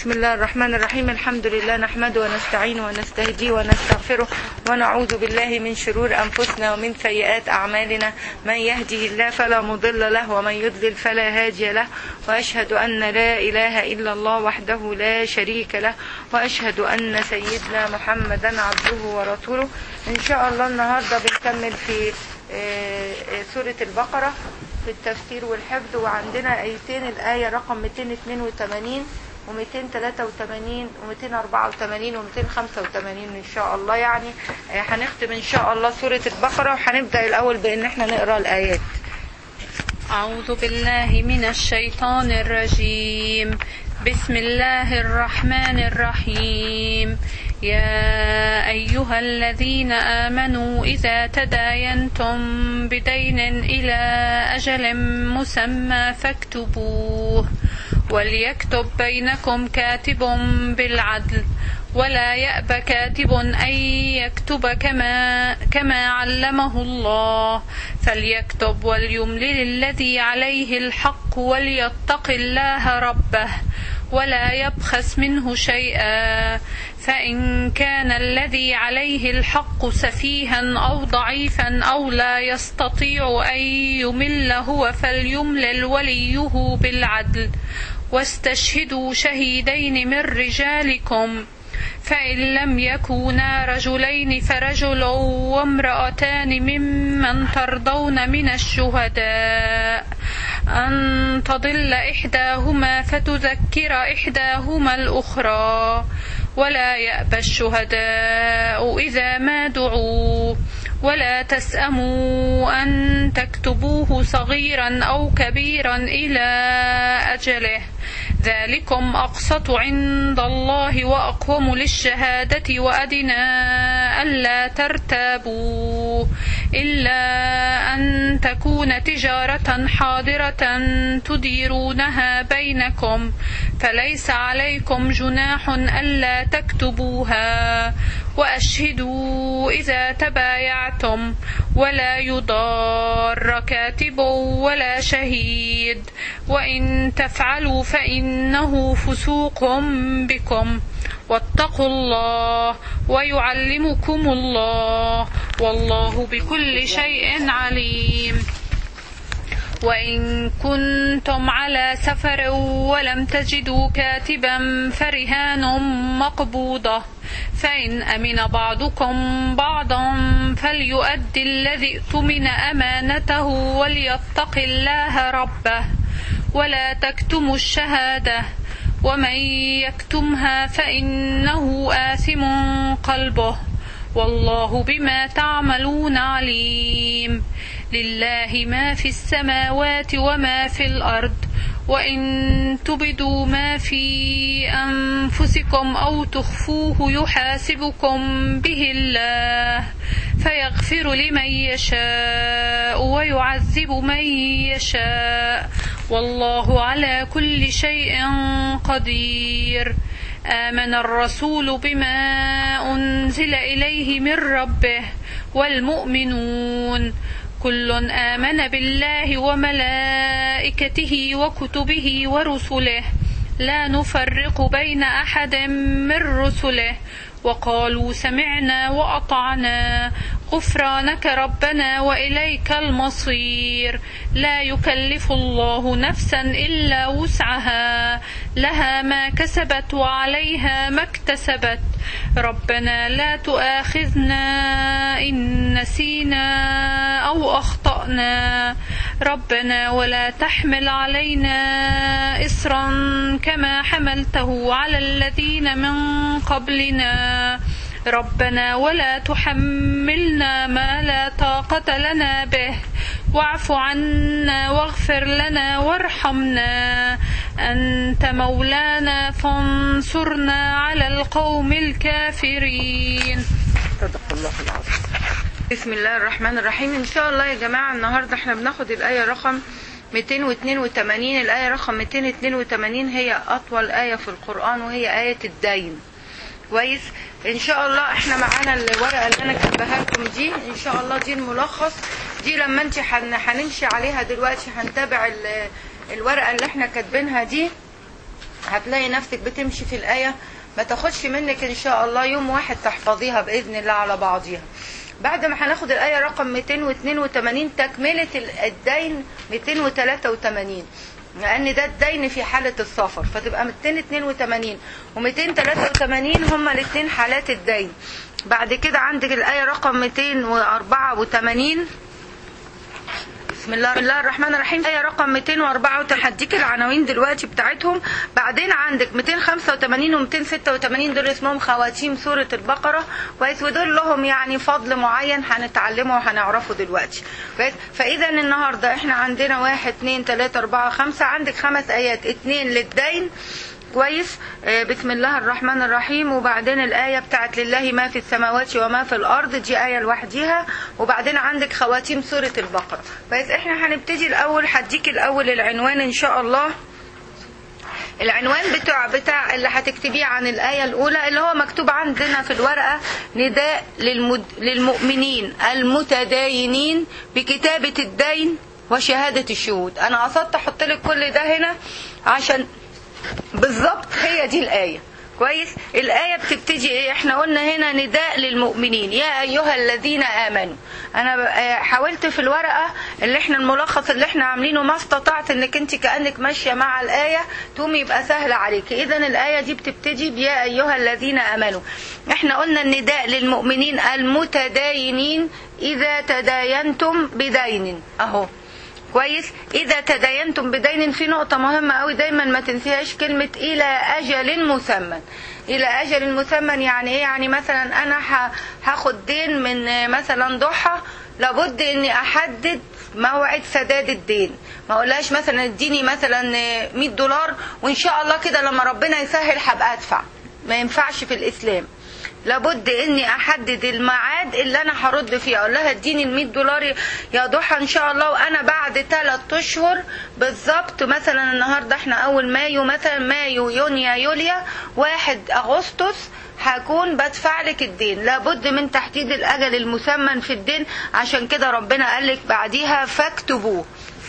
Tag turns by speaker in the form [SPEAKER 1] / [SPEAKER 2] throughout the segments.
[SPEAKER 1] بسم الله الرحمن الرحيم الحمد لله نحمده ونستعينه ونستهديه ونستغفره ونعوذ بالله من شرور أنفسنا ومن سيئات أعمالنا من يهده الله فلا مضل له ومن يضلل فلا هادي له وأشهد أن لا إله إلا الله وحده لا شريك له وأشهد أن سيدنا محمدا عبده ورسوله إن شاء الله النهاردة بنكمل في آه، آه، سورة البقرة في التفسير والحفظ وعندنا آيتين الآية رقم 282 و283 و284 و285 إن شاء الله يعني آه، هنختم إن شاء الله سورة البقرة وهنبدأ الأول بإن احنا نقرأ الآيات
[SPEAKER 2] أعوذ بالله من الشيطان الرجيم بسم الله الرحمن الرحيم يا أيها الذين آمنوا إذا تداينتم بدين إلى أجل مسمى فاكتبوه وليكتب بينكم كاتب بالعدل ولا يأب كاتب أن يكتب كما كما علمه الله فليكتب وليملل الذي عليه الحق وليتق الله ربه ولا يبخس منه شيئا فإن كان الذي عليه الحق سفيها أو ضعيفا أو لا يستطيع أن يمل هو فليملل وليه بالعدل واستشهدوا شهيدين من رجالكم فإن لم يكونا رجلين فرجل وامرأتان ممن ترضون من الشهداء أن تضل إحداهما فتذكر إحداهما الأخرى ولا يأبى الشهداء إذا ما دعوا ولا تسأموا أن تكتبوه صغيرا أو كبيرا إلى أجله ذلكم أقسط عند الله وأقوم للشهادة وأدنى ألا ترتابوا إلا أن تكون تجارة حاضرة تديرونها بينكم فليس عليكم جناح ألا تكتبوها وأشهدوا إذا تبايعتم ولا يضار كاتب ولا شهيد وإن تفعلوا فإنه فسوق بكم واتقوا الله ويعلمكم الله والله بكل شيء عليم وإن كنتم على سفر ولم تجدوا كاتبا فرهان مقبوضة فإن أمن بعضكم بعضا فليؤدي الذي اؤتمن أمانته وليتق الله ربه ولا تكتموا الشهادة ومن يكتمها فإنه آثم قلبه والله بما تعملون عليم لله ما في السماوات وما في الأرض وإن تبدوا ما في أنفسكم أو تخفوه يحاسبكم به الله فيغفر لمن يشاء ويعذب من يشاء والله على كل شيء قدير آمن الرسول بما أنزل إليه من ربه والمؤمنون كل آمن بالله وملائكته وكتبه ورسله لا نفرق بين أحد من رسله وقالوا سمعنا وأطعنا غفرانك ربنا وإليك المصير لا يكلف الله نفسا إلا وسعها لها ما كسبت وعليها ما اكتسبت ربنا لا تؤاخذنا إن نسينا أو أخطأنا ربنا ولا تحمل علينا إصرا كما حملته على الذين من قبلنا ربنا ولا تحملنا ما لا طاقة لنا به واعف عنا واغفر لنا وارحمنا أنت مولانا فانصرنا على القوم الكافرين
[SPEAKER 1] صدق الله العظيم بسم الله الرحمن الرحيم ان شاء الله يا جماعه النهارده احنا بناخد الايه رقم 282 الايه رقم 282 هي اطول ايه في القران وهي ايه الدين كويس ان شاء الله احنا معانا الورقه اللي انا كاتباها لكم دي ان شاء الله دي الملخص دي لما انت حن- هنمشي عليها دلوقتي هنتابع ال- الورقه اللي احنا كاتبينها دي هتلاقي نفسك بتمشي في الآية ما تاخدش منك إن شاء الله يوم واحد تحفظيها بإذن الله على بعضيها بعد ما هناخد الآية رقم 282 تكملة الدين 283 لأن ده الدين في حالة السفر فتبقى 282 و283 هما الاثنين حالات الدين بعد كده عندك الآية رقم 284 بسم الله الله الرحمن الرحيم آية رقم 204 هديك العناوين دلوقتي بتاعتهم بعدين عندك 285 و 286 دول اسمهم خواتيم سورة البقرة كويس ودول لهم يعني فضل معين هنتعلمه وهنعرفه دلوقتي كويس فإذا النهاردة احنا عندنا واحد اتنين تلاتة أربعة خمسة عندك خمس آيات اتنين للدين كويس آه، بسم الله الرحمن الرحيم وبعدين الآية بتاعت لله ما في السماوات وما في الأرض دي آية لوحديها وبعدين عندك خواتيم سورة البقرة كويس احنا هنبتدي الأول هديك الأول العنوان إن شاء الله العنوان بتاع بتاع اللي هتكتبيه عن الآية الأولى اللي هو مكتوب عندنا في الورقة نداء للمد... للمؤمنين المتداينين بكتابة الدين وشهادة الشهود أنا قصدت أحط لك كل ده هنا عشان بالظبط هي دي الآية كويس الآية بتبتدي ايه احنا قلنا هنا نداء للمؤمنين يا أيها الذين آمنوا أنا ب- آه، حاولت في الورقة اللي احنا الملخص اللي احنا عاملينه ما استطعت انك انت كأنك ماشية مع الآية تقوم يبقى سهل عليك إذا الآية دي بتبتدي بيا أيها الذين آمنوا احنا قلنا النداء للمؤمنين المتداينين إذا تداينتم بدين أهو كويس اذا تداينتم بدين في نقطه مهمه قوي دايما ما تنسيهاش كلمه الى اجل مسمى الى اجل مسمى يعني ايه يعني مثلا انا ه- هاخد دين من آه، مثلا ضحى لابد اني احدد موعد سداد الدين ما اقولهاش مثلا اديني مثلا آه، 100 دولار وان شاء الله كده لما ربنا يسهل هبقى ادفع ما ينفعش في الاسلام لابد اني احدد الميعاد اللي انا هرد فيه اقول لها اديني ال 100 دولار يا ضحى ان شاء الله وانا بعد ثلاث اشهر بالظبط مثلا النهارده احنا اول مايو مثلا مايو يونيو يوليا واحد اغسطس هكون بدفع لك الدين لابد من تحديد الاجل المسمى في الدين عشان كده ربنا قال لك بعديها فاكتبوه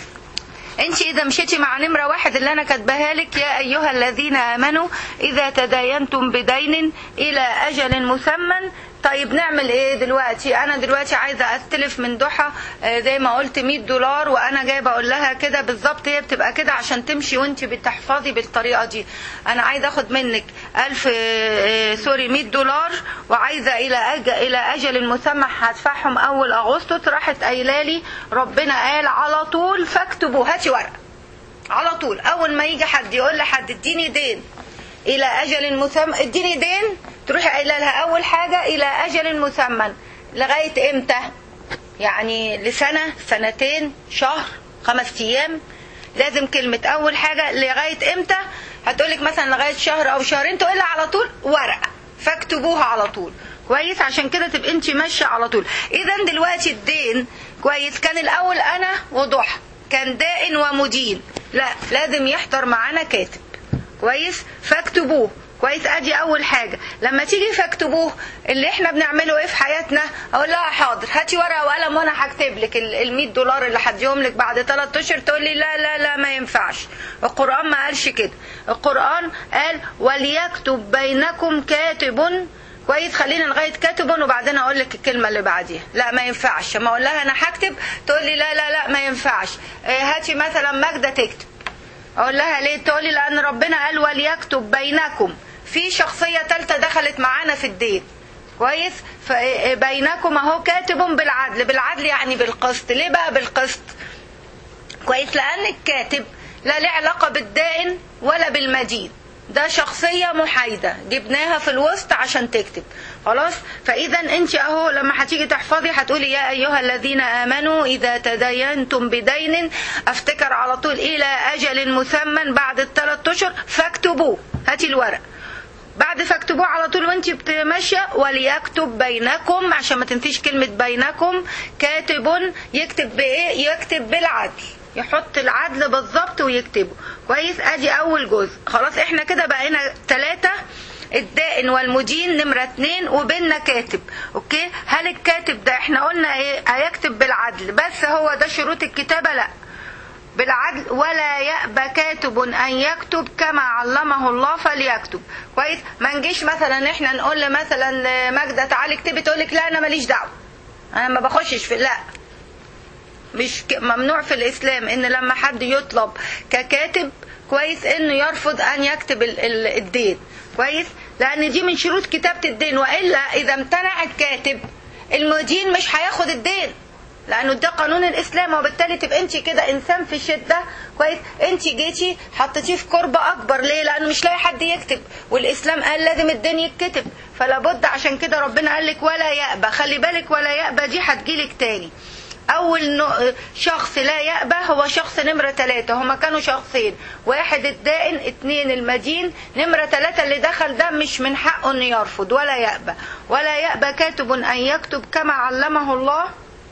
[SPEAKER 1] انت اذا مشيتي مع نمرة واحد اللي انا كاتباها لك يا ايها الذين امنوا اذا تداينتم بدين الى اجل مسمى طيب نعمل ايه دلوقتي انا دلوقتي عايزه استلف من ضحى آه، زي ما قلت 100 دولار وانا جايه بقول لها كده بالظبط هي بتبقى كده عشان تمشي وانت بتحفظي بالطريقه دي انا عايزه اخد منك 1000 آه، آه، سوري 100 دولار وعايزه الى أج... الى اجل مسمى هدفعهم اول اغسطس راحت قايله لي ربنا قال على طول فاكتبوا هاتي ورقه على طول اول ما يجي حد يقول لحد اديني دين الى اجل مسمى اديني دين تروحي قايله لها اول حاجه الى اجل مسمى لغايه امتى يعني لسنه سنتين شهر خمس ايام لازم كلمه اول حاجه لغايه امتى هتقولك مثلا لغايه شهر او شهرين تقول لها على طول ورقه فاكتبوها على طول كويس عشان كده تبقى انت ماشيه على طول اذا دلوقتي الدين كويس كان الاول انا وضحى كان دائن ومدين لا لازم يحضر معانا كاتب كويس فاكتبوه كويس ادي اول حاجه لما تيجي فاكتبوه اللي احنا بنعمله ايه في حياتنا اقول لها حاضر هاتي ورقه وقلم وانا هكتب لك ال 100 دولار اللي هديهم لك بعد 3 اشهر تقول لي لا لا لا ما ينفعش القران ما قالش كده القران قال وليكتب بينكم كاتب كويس خلينا لغايه كاتب وبعدين اقول لك الكلمه اللي بعديها لا ما ينفعش ما اقول لها انا هكتب تقول لي لا لا لا ما ينفعش آه، هاتي مثلا ماجده تكتب اقول لها ليه تقولي لان ربنا قال وليكتب بينكم في شخصيه ثالثه دخلت معانا في الدين كويس فبينكم اهو كاتب بالعدل بالعدل يعني بالقسط ليه بقى بالقسط كويس لان الكاتب لا له علاقه بالدائن ولا بالمدين ده شخصية محايدة جبناها في الوسط عشان تكتب خلاص فإذا أنت أهو لما هتيجي تحفظي هتقولي يا أيها الذين آمنوا إذا تداينتم بدين أفتكر على طول إلى أجل مسمى بعد الثلاث أشهر فاكتبوه هاتي الورق بعد فاكتبوه على طول وانت ماشيه وليكتب بينكم عشان ما تنسيش كلمه بينكم كاتب يكتب بايه يكتب بالعدل يحط العدل بالظبط ويكتبه كويس ادي اول جزء خلاص احنا كده بقينا ثلاثة الدائن والمدين نمرة اتنين وبيننا كاتب اوكي هل الكاتب ده احنا قلنا ايه هيكتب بالعدل بس هو ده شروط الكتابة لا بالعدل ولا يأبى كاتب أن يكتب كما علمه الله فليكتب كويس ما نجيش مثلا احنا نقول مثلا ماجدة تعالي اكتبي تقول لك لا أنا ماليش دعوة أنا ما بخشش في لا مش ك- ممنوع في الإسلام إن لما حد يطلب ككاتب كويس إنه يرفض أن يكتب ال- ال- الدين كويس لأن دي من شروط كتابة الدين وإلا إذا امتنع الكاتب المدين مش هياخد الدين لانه ده قانون الاسلام وبالتالي تبقى انت كده انسان في شده كويس انت جيتي حطيتيه في كربه اكبر ليه لانه مش لاقي حد يكتب والاسلام قال لازم الدين يتكتب فلا بد عشان كده ربنا قال لك ولا يأبى خلي بالك ولا يأبى دي هتجيلك تاني اول نوع- شخص لا يأبى هو شخص نمرة ثلاثة هما كانوا شخصين واحد الدائن اتنين المدين نمرة ثلاثة اللي دخل ده مش من حقه انه يرفض ولا يأبى ولا يأبى كاتب ان يكتب كما علمه الله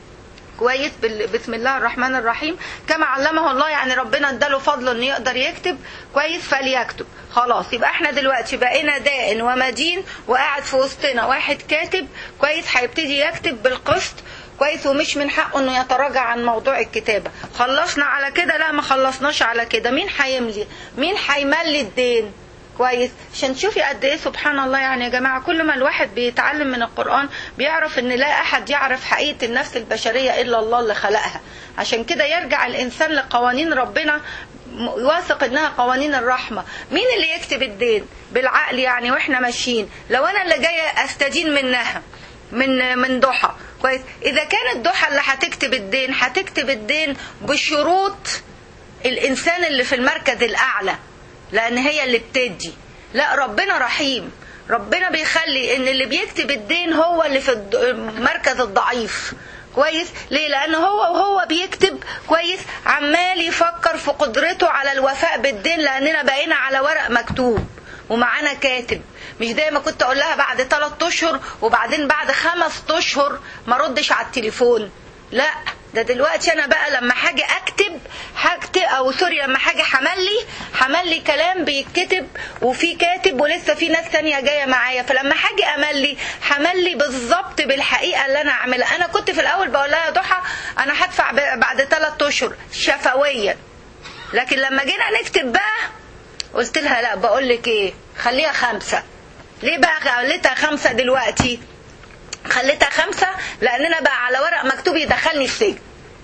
[SPEAKER 1] كويس بال- بسم الله الرحمن الرحيم كما علمه الله يعني ربنا اداله فضل انه يقدر يكتب كويس فليكتب خلاص يبقى احنا دلوقتي بقينا دائن ومدين وقاعد في وسطنا واحد كاتب كويس هيبتدي يكتب بالقسط كويس ومش من حقه انه يتراجع عن موضوع الكتابة خلصنا على كده لا ما خلصناش على كده مين هيملي مين هيملي الدين كويس عشان تشوفي قد ايه سبحان الله يعني يا جماعه كل ما الواحد بيتعلم من القران بيعرف ان لا احد يعرف حقيقه النفس البشريه الا الله اللي خلقها عشان كده يرجع الانسان لقوانين ربنا م- واثق انها قوانين الرحمه مين اللي يكتب الدين بالعقل يعني واحنا ماشيين لو انا اللي جايه استدين منها من من ضحى كويس اذا كانت ضحى اللي هتكتب الدين هتكتب الدين بشروط الانسان اللي في المركز الاعلى لان هي اللي بتدي لا ربنا رحيم ربنا بيخلي ان اللي بيكتب الدين هو اللي في الد- المركز الضعيف كويس ليه لان هو وهو بيكتب كويس عمال يفكر في قدرته على الوفاء بالدين لاننا بقينا على ورق مكتوب ومعانا كاتب مش دايما كنت اقول لها بعد ثلاث اشهر وبعدين بعد خمس اشهر ما ردش على التليفون لا ده دلوقتي انا بقى لما حاجه اكتب هكتب او سوري لما حاجه حملي حملي كلام بيتكتب وفي كاتب ولسه في ناس تانية جايه معايا فلما حاجه املي حملي بالظبط بالحقيقه اللي انا اعملها انا كنت في الاول بقول لها يا ضحى انا هدفع ب- بعد ثلاث اشهر شفويا لكن لما جينا نكتب بقى قلت لها لا بقول لك ايه خليها خمسه ليه بقى خليتها خمسه دلوقتي خليتها خمسة لأننا بقى على ورق مكتوب يدخلني السجن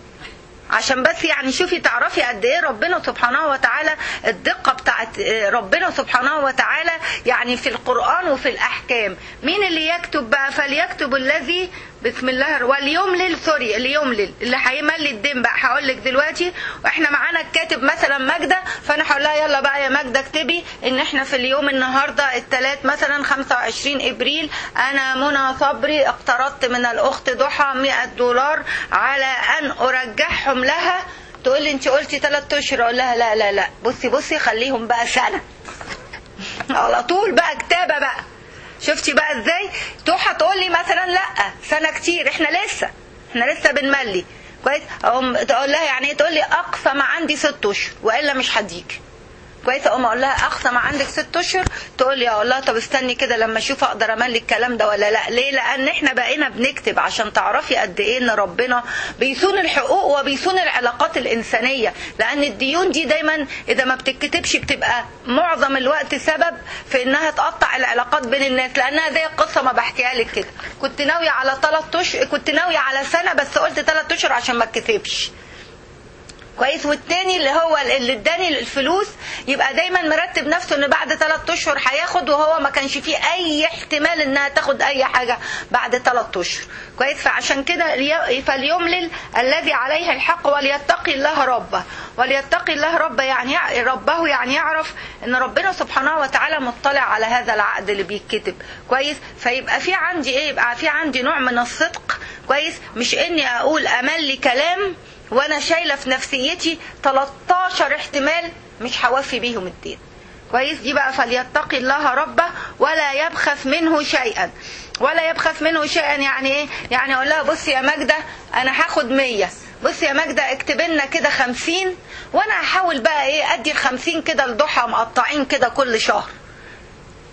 [SPEAKER 1] عشان بس يعني شوفي تعرفي قد ايه ربنا سبحانه وتعالى الدقة بتاعت ربنا سبحانه وتعالى يعني في القرآن وفي الأحكام مين اللي يكتب بقى فليكتب الذي بسم الله واليملل سوري اللي يملل اللي هيملي الدين بقى هقول لك دلوقتي واحنا معانا الكاتب مثلا ماجدة فانا هقول لها يلا بقى يا ماجدة اكتبي ان احنا في اليوم النهارده الثلاث مثلا 25 ابريل انا منى صبري اقترضت من الاخت ضحى 100 دولار على ان ارجعهم لها تقول لي انت قلتي ثلاث اشهر اقول لها لا لا لا بصي بصي خليهم بقى سنه على طول بقى كتابه بقى شفتي بقى ازاي توحى تقول لي مثلا لا سنه كتير احنا لسه احنا لسه بنملي كويس اقوم تقول لها يعني ايه تقول لي اقصى ما عندي ست اشهر والا مش هديك كويس اقوم اقول لها اقصى ما عندك ست اشهر تقول لي اقول لها طب استني كده لما اشوف اقدر املي الكلام ده ولا لا ليه لان احنا بقينا بنكتب عشان تعرفي قد ايه ان ربنا بيصون الحقوق وبيصون العلاقات الانسانيه لان الديون دي دايما اذا ما بتتكتبش بتبقى معظم الوقت سبب في انها تقطع العلاقات بين الناس لانها زي القصه ما بحكيها لك كده كنت ناويه على ثلاث اشهر كنت ناويه على سنه بس قلت ثلاث اشهر عشان ما اتكتبش كويس والتاني اللي هو اللي اداني الفلوس يبقى دايما مرتب نفسه ان بعد ثلاث اشهر هياخد وهو ما كانش فيه اي احتمال انها تاخد اي حاجه بعد ثلاث اشهر كويس فعشان كده لي- فليملل الذي عليه الحق وليتقي الله ربه وليتقي الله ربه يعني يع- ربه يعني يعرف ان ربنا سبحانه وتعالى مطلع على هذا العقد اللي بيتكتب كويس فيبقى في عندي ايه يبقى في عندي نوع من الصدق كويس مش اني اقول املي كلام وانا شايله في نفسيتي 13 احتمال مش هوفي بيهم الدين كويس دي بقى فليتقي الله ربه ولا يبخس منه شيئا ولا يبخس منه شيئا يعني ايه يعني اقول لها بصي يا ماجده انا هاخد 100 بصي يا ماجده اكتب لنا كده 50 وانا هحاول بقى ايه ادي ال 50 كده لضحى مقطعين كده كل شهر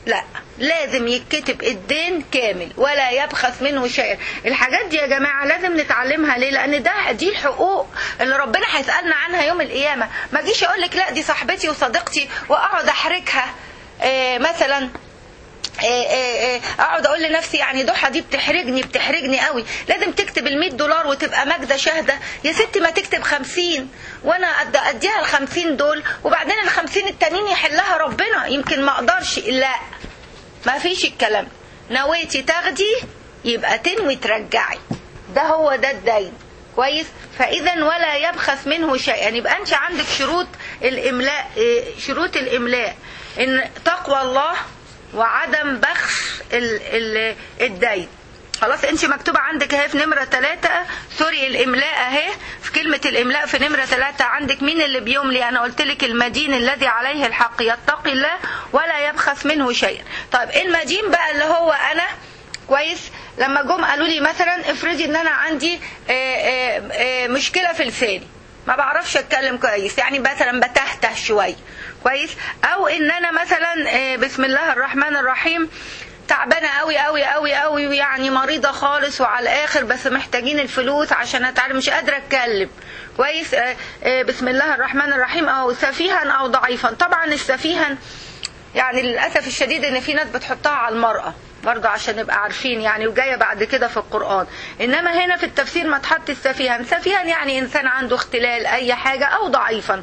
[SPEAKER 1] لا لازم يتكتب الدين كامل ولا يبخس منه شيء الحاجات دي يا جماعة لازم نتعلمها ليه لان ده دي الحقوق اللي ربنا هيسألنا عنها يوم القيامة ما اجيش اقول لك لا دي صاحبتي وصديقتي واقعد احرجها إيه مثلا إيه إيه إيه اقعد اقول لنفسي يعني ضحى دي بتحرجني بتحرجني قوي لازم تكتب ال 100 دولار وتبقى ماجده شاهده يا ستي ما تكتب 50 وانا أد- اديها ال 50 دول وبعدين ال 50 التانيين يحلها ربنا يمكن ما اقدرش لا ما فيش الكلام نويتي تاخدي يبقى تنوي ترجعي ده هو ده الدين كويس فاذا ولا يبخس منه شيئا يبقى انت عندك شروط الاملاء إيه، شروط الاملاء ان تقوى الله وعدم بخس ال- ال- الدين خلاص انت مكتوبة عندك اهي في نمرة ثلاثة سوري الاملاء اهي في كلمة الاملاء في نمرة ثلاثة عندك مين اللي بيملي انا قلت لك المدين الذي عليه الحق يتقي الله ولا يبخس منه شيئا طيب المدين بقى اللي هو انا كويس لما جم قالوا لي مثلا افرضي ان انا عندي آه، آه، آه، مشكلة في لساني ما بعرفش اتكلم كويس يعني مثلا بتهته شويه كويس او ان انا مثلا آه، بسم الله الرحمن الرحيم تعبانه قوي قوي قوي قوي ويعني مريضه خالص وعلى الاخر بس محتاجين الفلوس عشان اتعلم مش قادره اتكلم كويس آه، آه، بسم الله الرحمن الرحيم او سفيها او ضعيفا طبعا السفيها يعني للاسف الشديد ان في ناس بتحطها على المراه برضه عشان نبقى عارفين يعني وجايه بعد كده في القران انما هنا في التفسير ما تحط سفيها سفيها يعني انسان عنده اختلال اي حاجه او ضعيفا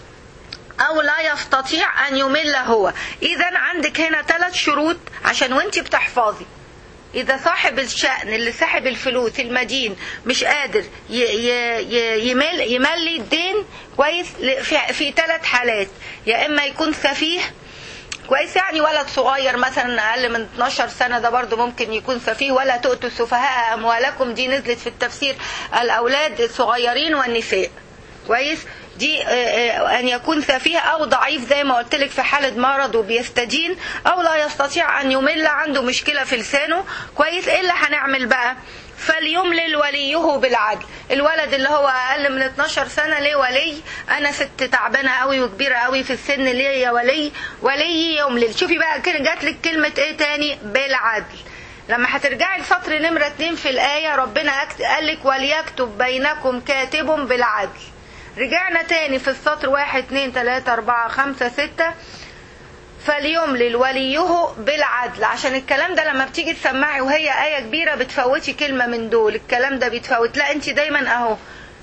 [SPEAKER 1] او لا يستطيع ان يمل هو اذا عندك هنا ثلاث شروط عشان وانت بتحفظي اذا صاحب الشأن اللي سحب الفلوس المدين مش قادر ي- ي- ي- يمل يملي الدين كويس ل- في, في ثلاث حالات يا اما يكون سفيه كويس يعني ولد صغير مثلا اقل من 12 سنه ده برضو ممكن يكون سفيه ولا تؤتوا السفهاء اموالكم دي نزلت في التفسير الاولاد الصغيرين والنساء كويس دي آه، آه، ان يكون سفيه او ضعيف زي ما قلت لك في حاله مرض وبيستدين او لا يستطيع ان يمل عنده مشكله في لسانه كويس ايه اللي هنعمل بقى فليملل وليه بالعدل الولد اللي هو اقل من 12 سنه ليه ولي انا ست تعبانه قوي وكبيره قوي في السن ليه يا ولي ولي يملل شوفي بقى كده جات لك كلمه ايه تاني بالعدل لما هترجعي لسطر نمرة اتنين في الآية ربنا أكت- قال لك وليكتب بينكم كاتب بالعدل رجعنا تاني في السطر واحد اتنين تلاتة أربعة خمسة ستة فليملل وليه بالعدل عشان الكلام ده لما بتيجي تسمعي وهي آية كبيرة بتفوتي كلمة من دول الكلام ده بيتفوت لا انت دايما اهو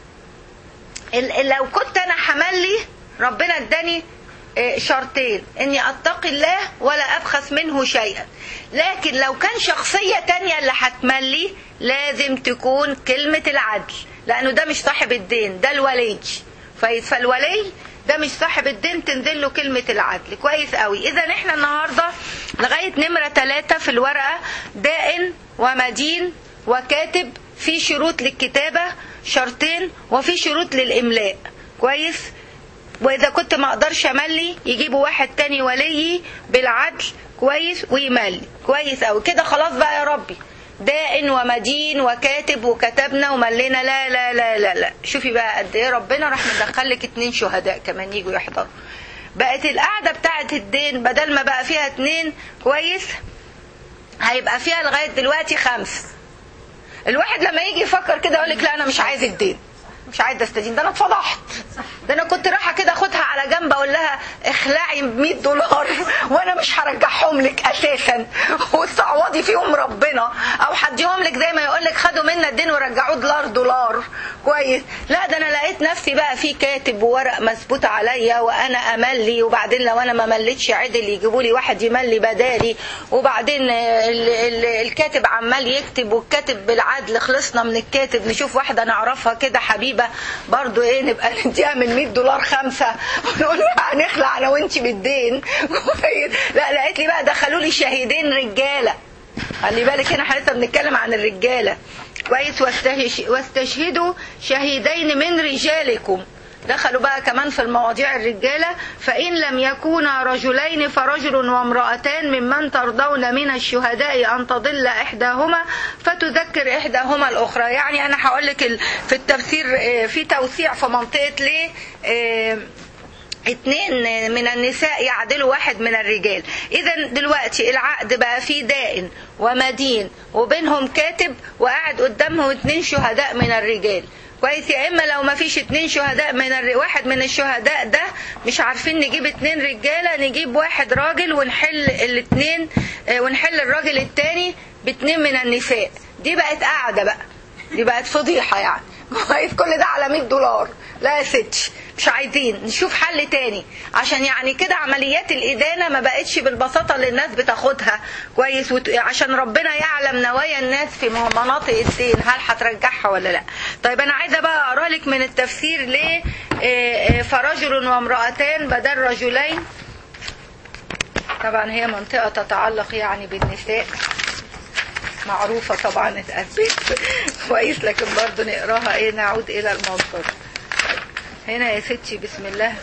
[SPEAKER 1] ال- ال- لو كنت انا حملي ربنا اداني آه، شرطين اني اتقي الله ولا ابخس منه شيئا لكن لو كان شخصية تانية اللي هتملي لازم تكون كلمة العدل لانه ده مش صاحب الدين ده الولي فايز فالولي ده مش صاحب الدين تنزل له كلمة العدل كويس قوي اذا احنا النهاردة لغاية نمرة ثلاثة في الورقة دائن ومدين وكاتب في شروط للكتابة شرطين وفي شروط للإملاء كويس وإذا كنت ما أقدرش أملي يجيبوا واحد تاني ولي بالعدل كويس ويملي كويس أوي كده خلاص بقى يا ربي دائن ومدين وكاتب وكتبنا وملينا لا لا لا لا لا شوفي بقى قد ايه ربنا راح مدخلك اتنين شهداء كمان يجوا يحضروا بقت القعدة بتاعت الدين بدل ما بقى فيها اتنين كويس هيبقى فيها لغاية دلوقتي خمس الواحد لما يجي يفكر كده يقول لك لا انا مش عايز الدين مش عايز استدين ده انا اتفضحت ده انا كنت رايحه كده اخدها على جنب اقول لها اخلعي ب 100 دولار وانا مش هرجعهم لك اساسا وتعوضي فيهم ربنا او هديهم لك زي ما يقول لك خدوا منا الدين ورجعوه دولار دولار كويس لا ده انا لقيت نفسي بقى في كاتب وورق مثبوت عليا وانا املي وبعدين لو انا ما مليتش عدل يجيبوا لي واحد يملي بدالي وبعدين ال- ال- الكاتب عمال يكتب والكاتب بالعدل خلصنا من الكاتب نشوف واحده نعرفها كده حبيبه برضو ايه نبقى نديها من 100 دولار خمسه ونقول لها هنخلع انا وانت بالدين لا لقيت لي بقى دخلوا لي شهيدين رجاله خلي بالك هنا احنا لسه بنتكلم عن الرجاله كويس واستهش- واستشهدوا شهيدين من رجالكم دخلوا بقى كمان في المواضيع الرجاله فان لم يكونا رجلين فرجل وامراتان ممن ترضون من الشهداء ان تضل احداهما فتذكر احداهما الاخرى يعني انا هقول لك ال- في التفسير آه، في توسيع في منطقه ليه آه، اتنين من النساء يعدلوا واحد من الرجال اذا دلوقتي العقد بقى فيه دائن ومدين وبينهم كاتب وقاعد قدامهم اتنين شهداء من الرجال كويس يا اما لو ما فيش اتنين شهداء من الر... واحد من الشهداء ده مش عارفين نجيب اتنين رجاله نجيب واحد راجل ونحل الاتنين اه ونحل الراجل التاني باتنين من النساء دي بقت قاعده بقى دي بقت فضيحه يعني كويس كل ده على 100 دولار لا يا ستش مش عايزين نشوف حل تاني عشان يعني كده عمليات الإدانة ما بقتش بالبساطة اللي الناس بتاخدها كويس وت... عشان ربنا يعلم نوايا الناس في مناطق الدين هل هترجعها ولا لا طيب أنا عايزة بقى أقرأ لك من التفسير ل فرجل وامرأتان بدل رجلين طبعا هي منطقة تتعلق يعني بالنساء معروفة طبعا اتأثبت كويس لكن برضه نقراها ايه نعود الى الموضوع هنا يا ستي بسم الله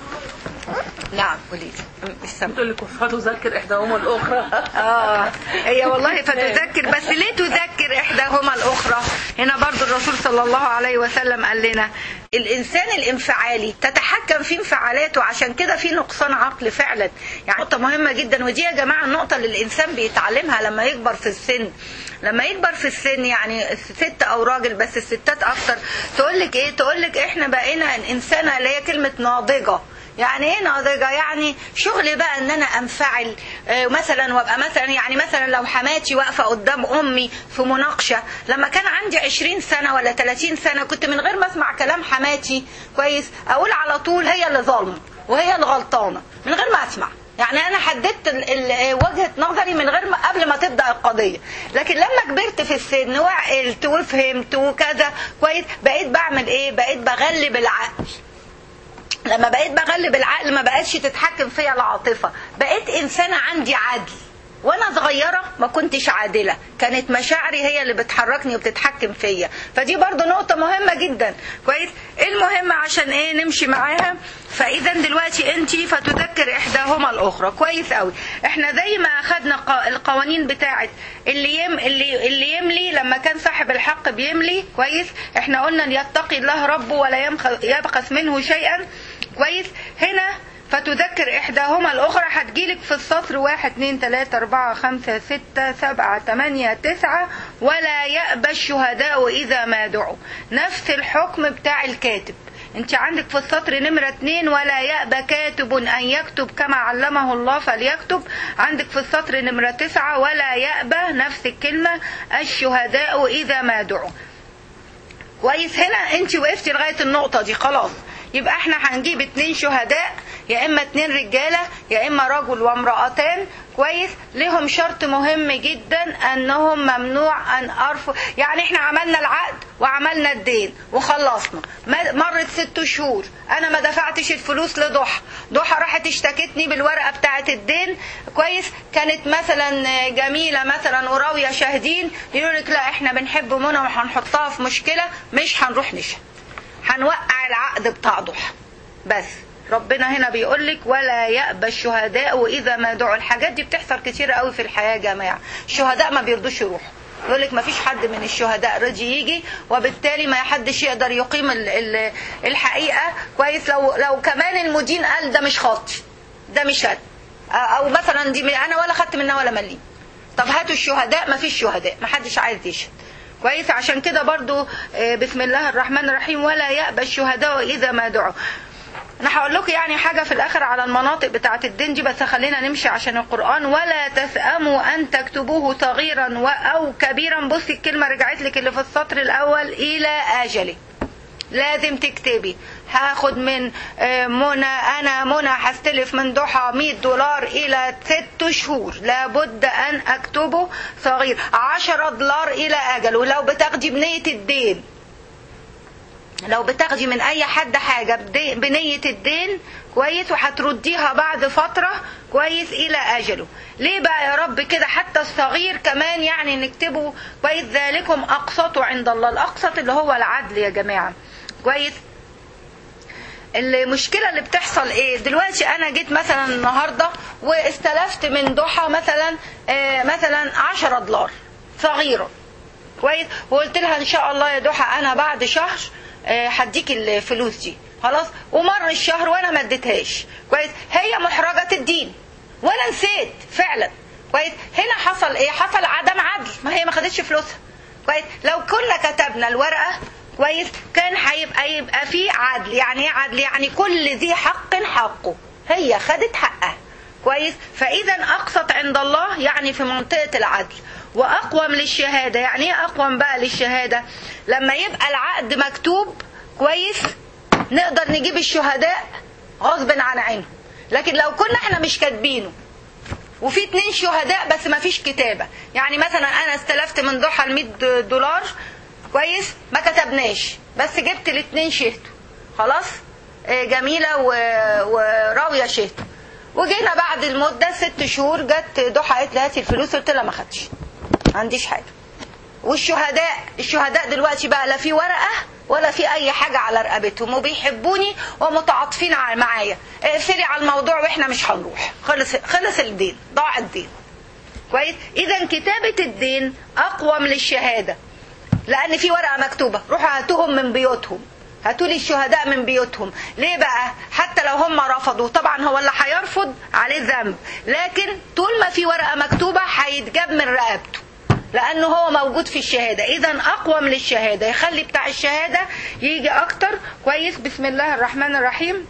[SPEAKER 1] نعم قولي مش سامعه
[SPEAKER 3] تقول لك فتذكر احداهما الاخرى
[SPEAKER 1] اه هي والله فتذكر بس ليه تذكر احداهما الاخرى هنا برضو الرسول صلى الله عليه وسلم قال لنا الانسان الانفعالي تتحكم في انفعالاته عشان كده في نقصان عقل فعلا يعني نقطه مهمه جدا ودي يا جماعه النقطه اللي الانسان بيتعلمها لما يكبر في السن لما يكبر في السن يعني ست او راجل بس الستات اكتر تقول لك ايه تقول لك احنا بقينا الانسانه اللي هي كلمه ناضجه يعني ايه ناضجه يعني شغل بقى ان انا انفعل آه، مثلا وابقى مثلا يعني مثلا لو حماتي واقفه قدام امي في مناقشه لما كان عندي 20 سنه ولا 30 سنه كنت من غير ما اسمع كلام حماتي كويس اقول على طول هي اللي ظالمه وهي اللي غلطانه من غير ما اسمع يعني انا حددت ال- ال- وجهه نظري من غير ما قبل ما تبدا القضيه لكن لما كبرت في السن وعقلت وفهمت وكذا كويس بقيت بعمل ايه بقيت بغلب العقل لما بقيت بغلب العقل ما بقتش تتحكم فيا العاطفه بقيت انسانه عندي عدل وانا صغيره ما كنتش عادله كانت مشاعري هي اللي بتحركني وبتتحكم فيا فدي برضو نقطه مهمه جدا كويس المهم عشان ايه نمشي معاها فاذا دلوقتي انت فتذكر احداهما الاخرى كويس قوي احنا زي ما اخدنا ق- القوانين بتاعه اللي يم اللي اللي يملي لما كان صاحب الحق بيملي كويس احنا قلنا يتقي الله ربه ولا يمخ- يبخس منه شيئا كويس هنا فتذكر إحداهما الأخرى هتجيلك في السطر واحد اتنين تلاتة أربعة خمسة ستة سبعة تمانية تسعة ولا يأبى الشهداء إذا ما دعوا نفس الحكم بتاع الكاتب انت عندك في السطر نمرة اتنين ولا يأبى كاتب أن يكتب كما علمه الله فليكتب عندك في السطر نمرة تسعة ولا يأبى نفس الكلمة الشهداء إذا ما دعوا كويس هنا انت وقفتي لغايه النقطه دي خلاص يبقى احنا هنجيب اتنين شهداء يا اما اتنين رجاله يا اما رجل وامرأتان كويس لهم شرط مهم جدا انهم ممنوع ان ارفض يعني احنا عملنا العقد وعملنا الدين وخلصنا ما- مرت ست شهور انا ما دفعتش الفلوس لضحى ضحى راحت اشتكتني بالورقه بتاعه الدين كويس كانت مثلا جميله مثلا وراويه شاهدين يقول لك لا احنا بنحب منى وهنحطها في مشكله مش هنروح نشهد هنوقع العقد بتاع ضحى بس ربنا هنا بيقول لك ولا يأبى الشهداء إذا ما دعوا الحاجات دي بتحصل كتير قوي في الحياة يا جماعة الشهداء ما بيرضوش يروحوا يقول لك ما فيش حد من الشهداء رضي يجي وبالتالي ما حدش يقدر يقيم ال- ال- الحقيقة كويس لو لو كمان المدين قال ده مش خاطي ده مش أنا او مثلا دي من- انا ولا خدت منها ولا مليم طب هاتوا الشهداء ما فيش شهداء ما حدش عايز يشهد كويس عشان كده برضو آه، بسم الله الرحمن الرحيم ولا يأبى الشهداء إذا ما دعوا انا هقول لكم يعني حاجه في الاخر على المناطق بتاعه الدين دي بس خلينا نمشي عشان القران ولا تسأموا ان تكتبوه صغيرا و- او كبيرا بصي الكلمه رجعت لك اللي في السطر الاول الى اجله لازم تكتبي هاخد من آه، منى انا منى هستلف من ضحى 100 دولار الى ست شهور لابد ان اكتبه صغير 10 دولار الى اجله لو بتاخدي بنيه الدين لو بتاخدي من اي حد حاجه بدي- بنيه الدين كويس وهترديها بعد فتره كويس الى اجله ليه بقى يا رب كده حتى الصغير كمان يعني نكتبه كويس ذلكم اقسط عند الله الاقسط اللي هو العدل يا جماعه كويس المشكله اللي بتحصل ايه دلوقتي انا جيت مثلا النهارده واستلفت من ضحى مثلا آه، مثلا 10 دولار صغيره كويس وقلت لها ان شاء الله يا ضحى انا بعد شهر آه، هديك الفلوس دي خلاص ومر الشهر وانا ما اديتهاش كويس هي محرجه الدين وانا نسيت فعلا كويس هنا حصل ايه حصل عدم عدل ما هي ما خدتش فلوسها كويس لو كنا كتبنا الورقه كويس كان هيبقى يبقى في عدل يعني ايه عدل يعني كل ذي حق حقه هي خدت حقها كويس فاذا اقسط عند الله يعني في منطقه العدل واقوم للشهاده يعني ايه اقوم بقى للشهاده لما يبقى العقد مكتوب كويس نقدر نجيب الشهداء غصب عن عينهم لكن لو كنا احنا مش كاتبينه وفي اتنين شهداء بس ما فيش كتابة يعني مثلا انا استلفت من ضحى ال 100 دولار كويس ما كتبناش بس جبت الاتنين شهدوا خلاص آه، جميلة و- وراوية شهدوا وجينا بعد المدة ست شهور جت ضحى قالت لي هاتي الفلوس قلت لها ما خدتش ما عنديش حاجة والشهداء الشهداء دلوقتي بقى لا في ورقة ولا في أي حاجة على رقبتهم وبيحبوني ومتعاطفين ع- معايا اقفلي على الموضوع واحنا مش هنروح خلص خلص الدين ضاع الدين كويس إذا كتابة الدين أقوم للشهادة لأن في ورقة مكتوبة روحوا هاتوهم من بيوتهم هاتوا لي الشهداء من بيوتهم ليه بقى حتى لو هم رفضوا طبعا هو اللي هيرفض عليه ذنب لكن طول ما في ورقة مكتوبة هيتجاب من رقبته لانه هو موجود في الشهاده اذا اقوم للشهاده يخلي بتاع الشهاده يجي اكتر كويس بسم الله الرحمن الرحيم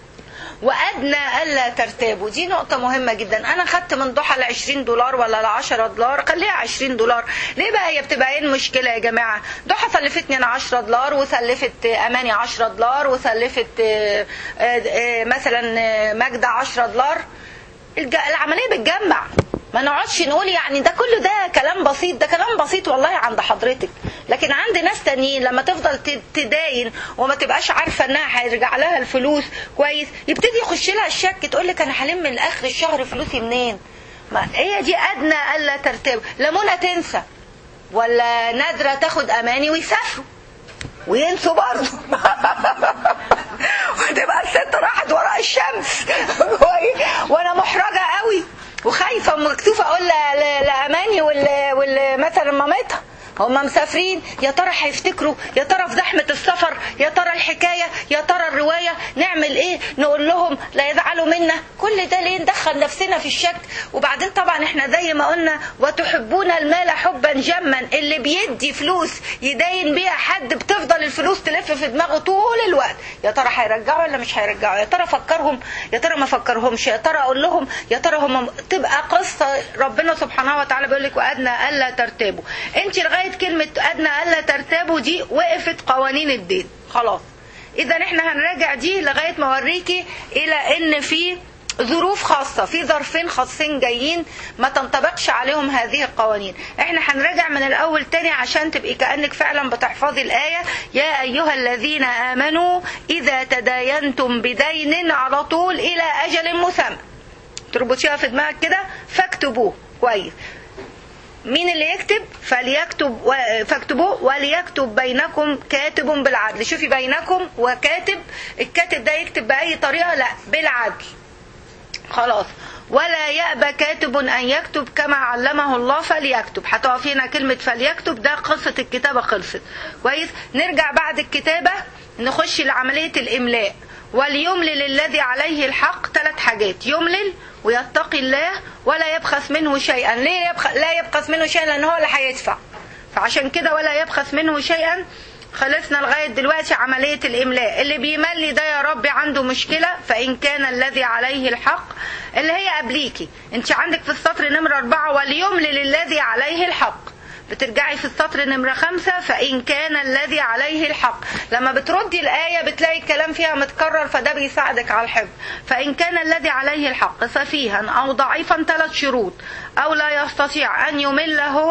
[SPEAKER 1] وادنى الا ترتابوا دي نقطه مهمه جدا انا خدت من ضحى ل 20 دولار ولا ل 10 دولار خليها 20 دولار ليه بقى هي بتبقى ايه المشكله يا جماعه ضحى سلفتني انا 10 دولار وسلفت اماني 10 دولار وسلفت آه، آه، آه، مثلا آه، ماجده 10 دولار الج- العمليه بتجمع ما نقعدش نقول يعني ده كله ده كلام بسيط ده كلام بسيط والله عند حضرتك لكن عند ناس تانيين لما تفضل ت- تداين وما تبقاش عارفه انها هيرجع لها الفلوس كويس يبتدي يخش لها الشك تقول لك انا هلم من اخر الشهر فلوسي منين ما هي دي ادنى الا ترتاب لا منى تنسى ولا نادره تاخد اماني ويسافروا وينسوا برضه وتبقى الست راحت وراء الشمس وانا محرجه قوي وخايفه ومكتوفه اقول ل- ل- لاماني وال وال- مثلا مامتها هم مسافرين يا ترى هيفتكروا يا ترى في زحمه السفر يا ترى الحكايه يا ترى الروايه نعمل ايه نقول لهم لا يزعلوا منا كل ده ليه ندخل نفسنا في الشك وبعدين طبعا احنا زي ما قلنا وتحبون المال حبا جما اللي بيدي فلوس يدين بيها حد بتفضل الفلوس تلف في دماغه طول الوقت يا ترى هيرجعوا ولا مش هيرجعوا يا ترى فكرهم يا ترى ما فكرهمش يا ترى اقول لهم يا ترى هم تبقى قصه ربنا سبحانه وتعالى بيقول لك وادنى الا ترتابوا انت لغايه كلمه ادنى الا ترتابوا دي وقفت قوانين الدين خلاص اذا احنا هنراجع دي لغايه ما اوريكي الى ان في ظروف خاصة في ظرفين خاصين جايين ما تنطبقش عليهم هذه القوانين احنا هنراجع من الاول تاني عشان تبقي كأنك فعلا بتحفظي الآية يا ايها الذين امنوا اذا تداينتم بدين على طول الى اجل مسمى تربطيها في دماغك كده فاكتبوه كويس مين اللي يكتب فليكتب و- فاكتبوه وليكتب بينكم كاتب بالعدل شوفي بينكم وكاتب الكاتب ده يكتب بأي طريقة لا بالعدل خلاص ولا يأبى كاتب أن يكتب كما علمه الله فليكتب هتقف هنا كلمة فليكتب ده قصة الكتابة خلصت كويس نرجع بعد الكتابة نخش لعملية الإملاء وليملل الذي عليه الحق ثلاث حاجات يملل ويتقي الله ولا يبخس منه شيئا ليه يبخ... لا يبخس منه شيئا لأن هو اللي هيدفع فعشان كده ولا يبخس منه شيئا خلصنا لغاية دلوقتي عملية الإملاء اللي بيملي ده يا رب عنده مشكلة فإن كان الذي عليه الحق اللي هي قبليكي انت عندك في السطر نمرة أربعة وليملل الذي عليه الحق بترجعي في السطر نمرة خمسة فإن كان الذي عليه الحق لما بتردي الآية بتلاقي الكلام فيها متكرر فده بيساعدك على الحفظ فإن كان الذي عليه الحق سفيها أو ضعيفا ثلاث شروط أو لا يستطيع أن يمل هو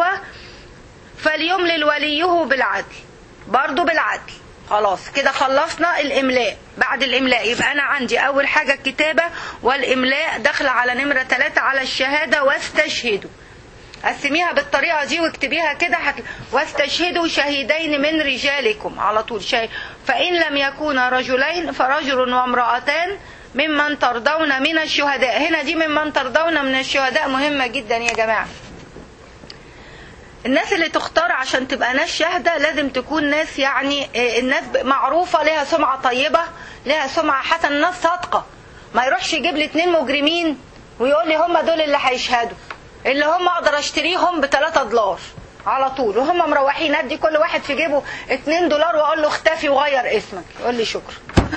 [SPEAKER 1] فليملل وليه بالعدل برضو بالعدل خلاص كده خلصنا الإملاء بعد الإملاء يبقى أنا عندي أول حاجة الكتابة والإملاء داخلة على نمرة ثلاثة على الشهادة واستشهدوا قسميها بالطريقة دي واكتبيها كده هت... واستشهدوا شهيدين من رجالكم على طول شهيد فإن لم يكونا رجلين فرجل وامرأتان ممن ترضون من الشهداء هنا دي ممن ترضون من الشهداء مهمة جدا يا جماعة الناس اللي تختار عشان تبقى ناس شاهدة لازم تكون ناس يعني آه، الناس معروفة لها سمعة طيبة لها سمعة حسنة ناس صادقة ما يروحش يجيب لي اتنين مجرمين ويقول لي هم دول اللي هيشهدوا اللي هم اقدر اشتريهم ب 3 دولار على طول وهم مروحين ادي كل واحد في جيبه 2 دولار واقول له اختفي وغير اسمك يقول لي شكرا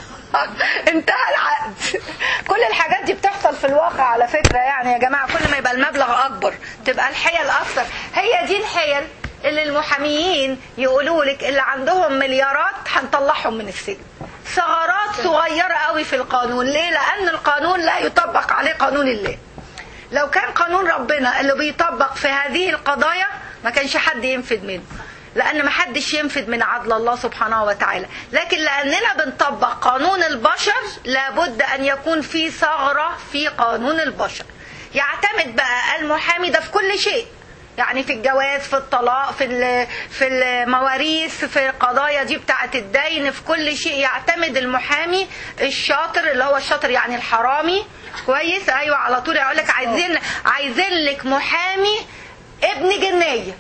[SPEAKER 1] انتهى العقد كل الحاجات دي بتحصل في الواقع على فكرة يعني يا جماعة كل ما يبقى المبلغ أكبر تبقى الحيل أكثر هي دي الحيل اللي المحاميين يقولوا لك اللي عندهم مليارات هنطلعهم من السجن ثغرات صغيرة قوي في القانون ليه لأن القانون لا يطبق عليه قانون الله لو كان قانون ربنا اللي بيطبق في هذه القضايا ما كانش حد ينفذ منه لأن ما حدش ينفذ من عدل الله سبحانه وتعالى لكن لأننا بنطبق قانون البشر لابد أن يكون في ثغرة في قانون البشر يعتمد بقى المحامي ده في كل شيء يعني في الجواز في الطلاق في ال- في المواريث في القضايا دي بتاعه الدين في كل شيء يعتمد المحامي الشاطر اللي هو الشاطر يعني الحرامي كويس ايوه على طول يقول لك عايزين عايزين لك محامي ابن جنيه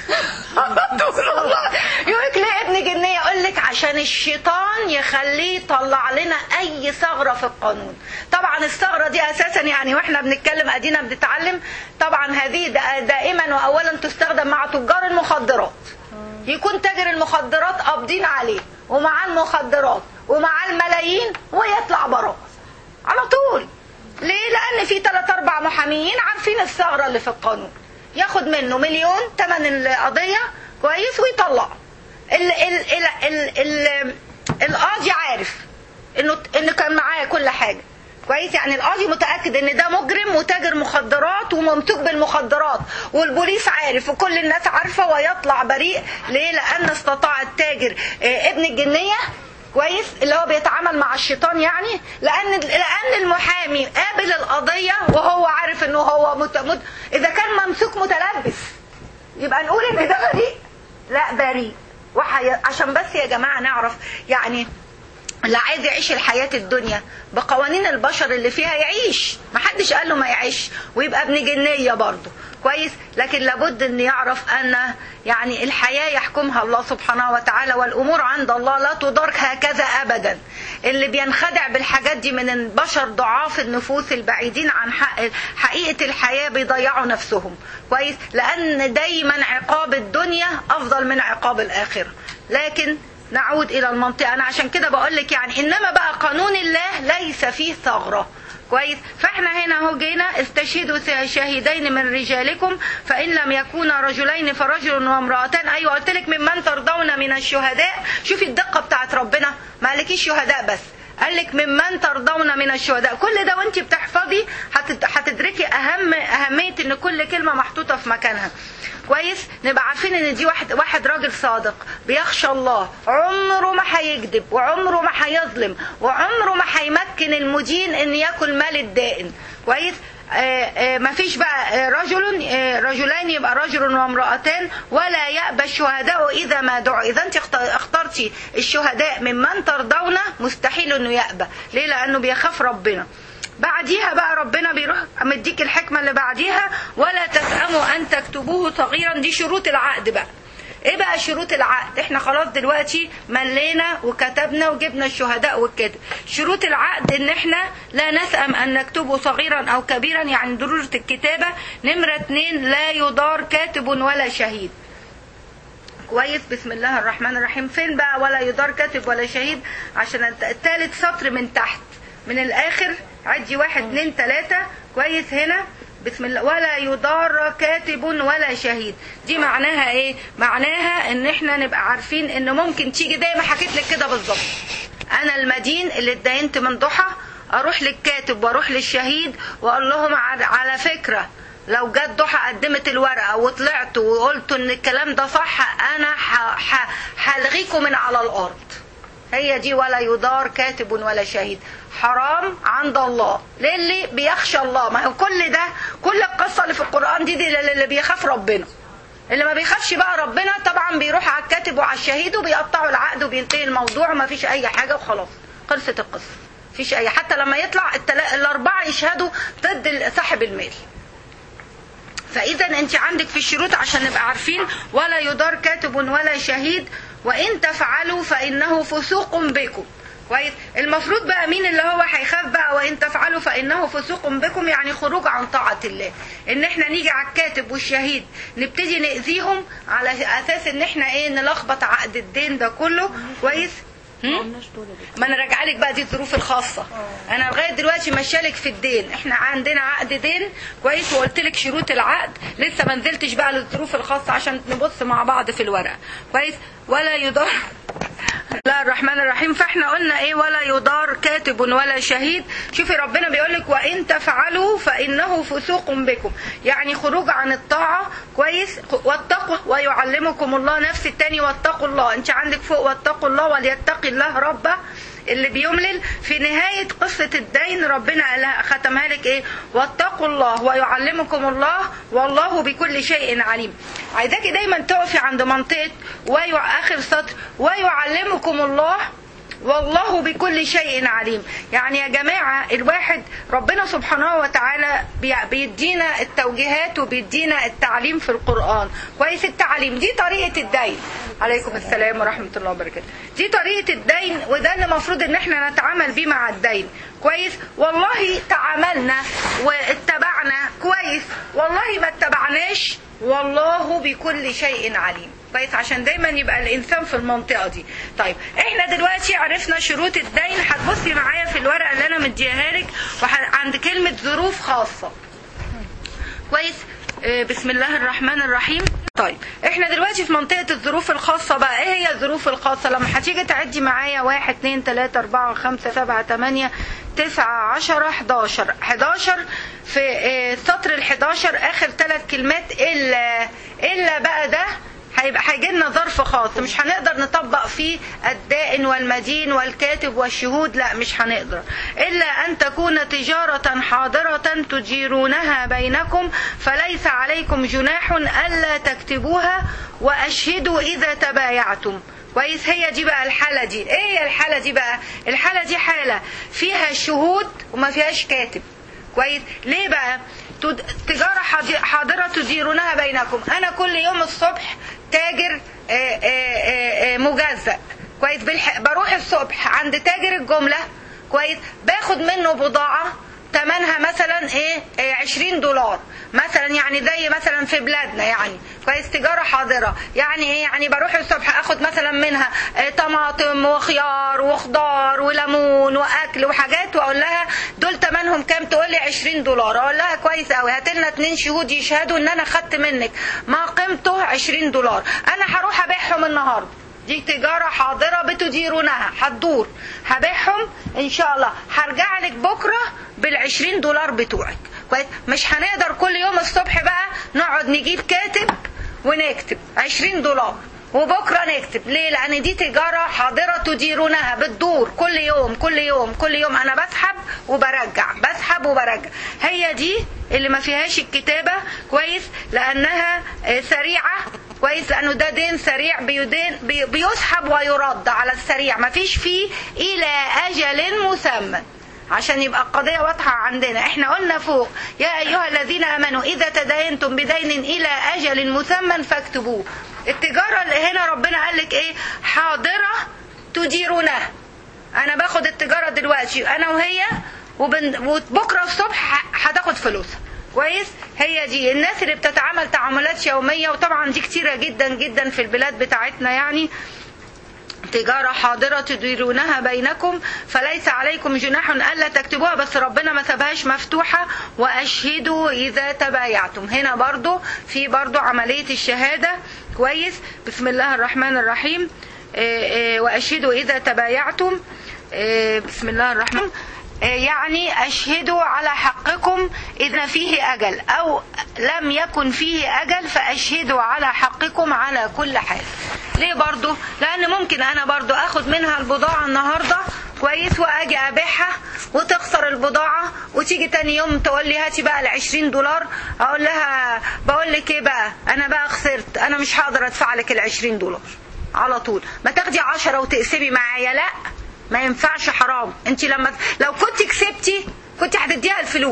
[SPEAKER 1] تقول والله يقول لك ليه ابن جنيه يقول لك عشان الشيطان يخليه يطلع لنا اي ثغره في القانون طبعا الثغره دي اساسا يعني واحنا بنتكلم ادينا بنتعلم طبعا هذه دا- دائما واولا تستخدم مع تجار المخدرات يكون تاجر المخدرات قابضين عليه ومعاه المخدرات ومعاه الملايين ويطلع براه على طول ليه لان في ثلاث اربع محاميين عارفين الثغره اللي في القانون ياخد منه مليون ثمن القضيه كويس ويطلع ال ال ال ال ال القاضي عارف انه انه كان معاه كل حاجه كويس يعني القاضي متاكد ان ده مجرم وتاجر مخدرات وممسوك بالمخدرات والبوليس عارف وكل الناس عارفه ويطلع بريء ليه لان استطاع التاجر آه، ابن الجنيه كويس اللي هو بيتعامل مع الشيطان يعني لان لان المحامي قابل القضيه وهو عارف انه هو مت... مت... اذا كان ممسوك متلبس يبقى نقول ان ده بريء لا بريء وحي... عشان بس يا جماعه نعرف يعني اللي عايز يعيش الحياة الدنيا بقوانين البشر اللي فيها يعيش محدش قال له ما يعيش ويبقى ابن جنية برضه كويس لكن لابد ان يعرف ان يعني الحياة يحكمها الله سبحانه وتعالى والامور عند الله لا تدار هكذا ابدا اللي بينخدع بالحاجات دي من البشر ضعاف النفوس البعيدين عن حق حقيقة الحياة بيضيعوا نفسهم كويس لان دايما عقاب الدنيا افضل من عقاب الاخرة لكن نعود الى المنطقه انا عشان كده بقول لك يعني انما بقى قانون الله ليس فيه ثغره كويس فاحنا هنا اهو جينا استشهدوا شهيدين من رجالكم فان لم يكونا رجلين فرجل وامراتان ايوه قلت لك ممن ترضون من الشهداء شوفي الدقه بتاعت ربنا ما قالكيش شهداء بس قال لك ممن ترضون من الشهداء كل ده وانت بتحفظي هتد- هتدركي اهم اهميه ان كل كلمه محطوطه في مكانها كويس نبقى عارفين ان دي واحد واحد راجل صادق بيخشى الله عمره ما هيكذب وعمره ما هيظلم وعمره ما هيمكن المدين ان ياكل مال الدائن كويس آه، آه، مفيش بقى آه، رجل آه، رجلان يبقى رجل وامرأتان ولا يأبى الشهداء إذا ما دعوا إذا أنت اخت- اخترتي الشهداء ممن ترضون مستحيل إنه يأبى ليه لأنه بيخاف ربنا بعديها بقى ربنا بيروح مديك الحكمة اللي بعديها ولا تسأموا أن تكتبوه صغيرا دي شروط العقد بقى ايه بقى شروط العقد احنا خلاص دلوقتي ملينا وكتبنا وجبنا الشهداء والكده شروط العقد ان احنا لا نسأم ان نكتبه صغيرا او كبيرا يعني ضرورة الكتابة نمرة اتنين لا يدار كاتب ولا شهيد كويس بسم الله الرحمن الرحيم فين بقى ولا يدار كاتب ولا شهيد عشان الت- التالت سطر من تحت من الاخر عدي واحد اتنين تلاتة كويس هنا بسم الله ولا يدار كاتب ولا شهيد دي معناها ايه معناها ان احنا نبقى عارفين ان ممكن تيجي زي ما حكيت لك كده بالظبط انا المدين اللي اتدينت من ضحى اروح للكاتب واروح للشهيد واقول لهم على على فكره لو جت ضحى قدمت الورقه وطلعت وقلت ان الكلام ده صح انا ح- ح- هلغيكم من على الارض هي دي ولا يدار كاتب ولا شهيد حرام عند الله للي بيخشى الله ما هو كل ده كل القصة اللي في القرآن دي, دي للي بيخاف ربنا اللي ما بيخافش بقى ربنا طبعا بيروح على الكاتب وعلى الشهيد وبيقطعوا العقد وبينتهي الموضوع وما فيش اي حاجة وخلاص خلصت القصة فيش اي حتى لما يطلع التلا... الاربعة يشهدوا ضد صاحب المال فاذا انت عندك في الشروط عشان نبقى عارفين ولا يدار كاتب ولا شهيد وان تفعلوا فانه فسوق بكم كويس المفروض بقى مين اللي هو هيخاف بقى وان تفعلوا فانه فسوق بكم يعني خروج عن طاعه الله ان احنا نيجي على الكاتب والشهيد نبتدي ناذيهم على اساس ان احنا ايه نلخبط عقد الدين ده كله كويس هم؟ ما انا راجعه لك بقى دي الظروف الخاصه انا لغايه دلوقتي ماشيه في الدين احنا عندنا عقد دين كويس وقلت لك شروط العقد لسه ما نزلتش بقى للظروف الخاصه عشان نبص مع بعض في الورقه كويس ولا يدار بسم الله الرحمن الرحيم فاحنا قلنا ايه ولا يدار كاتب ولا شهيد شوفي ربنا بيقول لك وان تفعلوا فانه فسوق بكم يعني خروج عن الطاعه كويس واتقوا ويعلمكم الله نفس التاني واتقوا الله انت عندك فوق واتقوا الله وليتقي الله ربه اللي بيملل في نهاية قصة الدين ربنا قالها ختمها لك ايه واتقوا الله ويعلمكم الله والله بكل شيء عليم عايزاكي دايما تقفي عند منطقة ويع اخر سطر ويعلمكم الله والله بكل شيء عليم يعني يا جماعة الواحد ربنا سبحانه وتعالى بي- بيدينا التوجيهات وبيدينا التعليم في القرآن كويس التعليم دي طريقة الدين عليكم السلام ورحمة الله وبركاته دي طريقة الدين وده اللي المفروض ان احنا نتعامل بيه مع الدين كويس والله تعاملنا واتبعنا كويس والله ما اتبعناش والله بكل شيء عليم كويس عشان دايما يبقى الانسان في المنطقه دي طيب احنا دلوقتي عرفنا شروط الدين هتبصي معايا في الورقه اللي انا مديها لك وح- عند كلمه ظروف خاصه كويس آه، بسم الله الرحمن الرحيم طيب احنا دلوقتي في منطقة الظروف الخاصة بقى ايه هي الظروف الخاصة لما هتيجي تعدي معايا واحد اتنين تلاتة اربعة خمسة سبعة تمانية تسعة عشرة حداشر حداشر في آه، سطر الحداشر اخر ثلاث كلمات الا الا بقى ده هيبقى هيجي لنا ظرف خاص مش هنقدر نطبق فيه الدائن والمدين والكاتب والشهود لا مش هنقدر الا ان تكون تجاره حاضره تجيرونها بينكم فليس عليكم جناح الا تكتبوها واشهدوا اذا تبايعتم كويس هي دي بقى الحالة دي ايه هي الحالة دي بقى الحالة دي حالة فيها شهود وما فيهاش كاتب كويس ليه بقى تد- تجارة حاض- حاضرة تديرونها بينكم أنا كل يوم الصبح تاجر آه، آه، آه، آه، مجزأ كويس بالح... بروح الصبح عند تاجر الجملة كويس باخد منه بضاعة تمنها مثلا ايه إيه 20 دولار مثلا يعني زي مثلا في بلادنا يعني كويس تجارة حاضرة يعني ايه يعني بروح الصبح اخد مثلا منها إيه طماطم وخيار وخضار وليمون واكل وحاجات واقول لها دول تمنهم كام تقول لي 20 دولار اقول لها كويس قوي هات لنا اتنين شهود يشهدوا ان انا خدت منك ما قيمته 20 دولار انا هروح ابيعهم النهارده دي تجارة حاضرة بتديرونها هتدور هبيعهم ان شاء الله هرجع لك بكرة بالعشرين دولار بتوعك كويس مش هنقدر كل يوم الصبح بقى نقعد نجيب كاتب ونكتب عشرين دولار وبكرة نكتب ليه لان دي تجارة حاضرة تديرونها بتدور كل يوم كل يوم كل يوم انا بسحب وبرجع بسحب وبرجع هي دي اللي ما فيهاش الكتابة كويس لانها آه، سريعة كويس لانه ده دين سريع بيدين بي- بيسحب ويرد على السريع ما فيش فيه الى اجل مسمى عشان يبقى القضية واضحة عندنا احنا قلنا فوق يا ايها الذين امنوا اذا تداينتم بدين الى اجل مسمى فاكتبوه التجارة اللي هنا ربنا قال لك ايه حاضرة تديرونها انا باخد التجارة دلوقتي انا وهي وبن... وبكرة الصبح ه- هتاخد فلوسها كويس هي دي الناس اللي بتتعامل تعاملات يومية وطبعا دي كتيرة جدا جدا في البلاد بتاعتنا يعني تجارة حاضرة تديرونها بينكم فليس عليكم جناح ألا تكتبوها بس ربنا ما سابهاش مفتوحة وأشهدوا إذا تبايعتم هنا برضو في برضو عملية الشهادة كويس بسم الله الرحمن الرحيم آه، آه، وأشهدوا إذا تبايعتم آه، بسم الله الرحمن آه، يعني أشهدوا على حقكم إذا فيه أجل أو لم يكن فيه أجل فأشهدوا على حقكم على كل حال ليه برضو لأن ممكن أنا برضو أخد منها البضاعة النهاردة كويس وأجي أبيعها وتخسر البضاعة وتيجي تاني يوم تقول لي هاتي بقى العشرين دولار أقول لها بقول لك إيه بقى أنا بقى خسرت أنا مش هقدر أدفع لك العشرين دولار على طول ما تاخدي عشرة وتقسمي معايا لا ما ينفعش حرام انت لما لو كنت كسبتي كنت هتديها الفلوس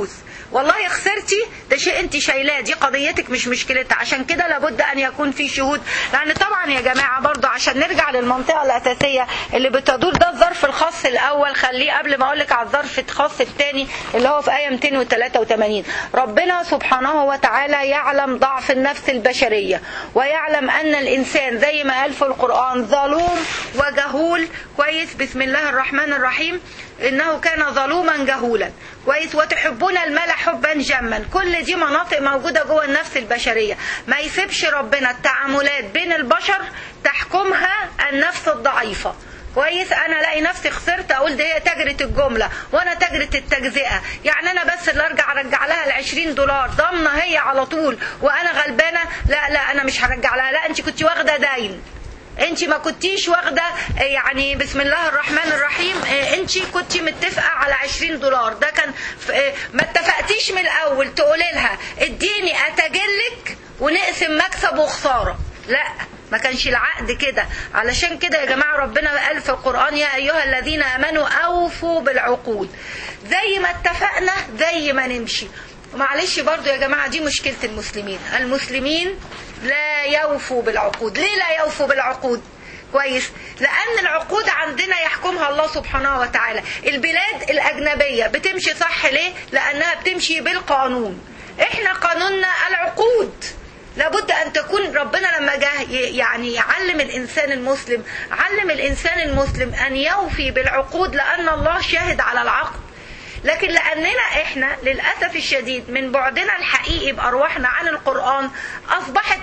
[SPEAKER 1] والله خسرتي ده شيء انت شايلاه دي قضيتك مش مشكلتها عشان كده لابد ان يكون في شهود لان طبعا يا جماعه برضو عشان نرجع للمنطقه الاساسيه اللي بتدور ده الظرف الخاص الاول خليه قبل ما اقول لك على الظرف الخاص الثاني اللي هو في ايه 283 ربنا سبحانه وتعالى يعلم ضعف النفس البشريه ويعلم ان الانسان زي ما قال في القران ظلوم وجهول كويس بسم الله الرحمن الرحيم انه كان ظلوما جهولا كويس وتحبون المال حبا جما كل دي مناطق موجوده جوه النفس البشريه ما يسيبش ربنا التعاملات بين البشر تحكمها النفس الضعيفه كويس انا الاقي نفسي خسرت اقول ده هي تجرة الجمله وانا تجرة التجزئه يعني انا بس اللي ارجع ارجع لها ال 20 دولار ضامنه هي على طول وانا غلبانه لا لا انا مش هرجع لها لا انت كنت واخده دين انت ما كنتيش واخده يعني بسم الله الرحمن الرحيم انت كنت متفقه على 20 دولار ده كان ما اتفقتيش من الاول تقولي لها اديني اتجلك ونقسم مكسب وخساره لا ما كانش العقد كده علشان كده يا جماعه ربنا قال في القران يا ايها الذين امنوا اوفوا بالعقود زي ما اتفقنا زي ما نمشي معلش برضو يا جماعه دي مشكله المسلمين المسلمين لا يوفوا بالعقود ليه لا يوفوا بالعقود كويس لان العقود عندنا يحكمها الله سبحانه وتعالى البلاد الاجنبيه بتمشي صح ليه لانها بتمشي بالقانون احنا قانوننا العقود لابد ان تكون ربنا لما جه يعني يعلم الانسان المسلم علم الانسان المسلم ان يوفي بالعقود لان الله شاهد على العقد لكن لاننا احنا للاسف الشديد من بعدنا الحقيقي بارواحنا عن القران اصبحت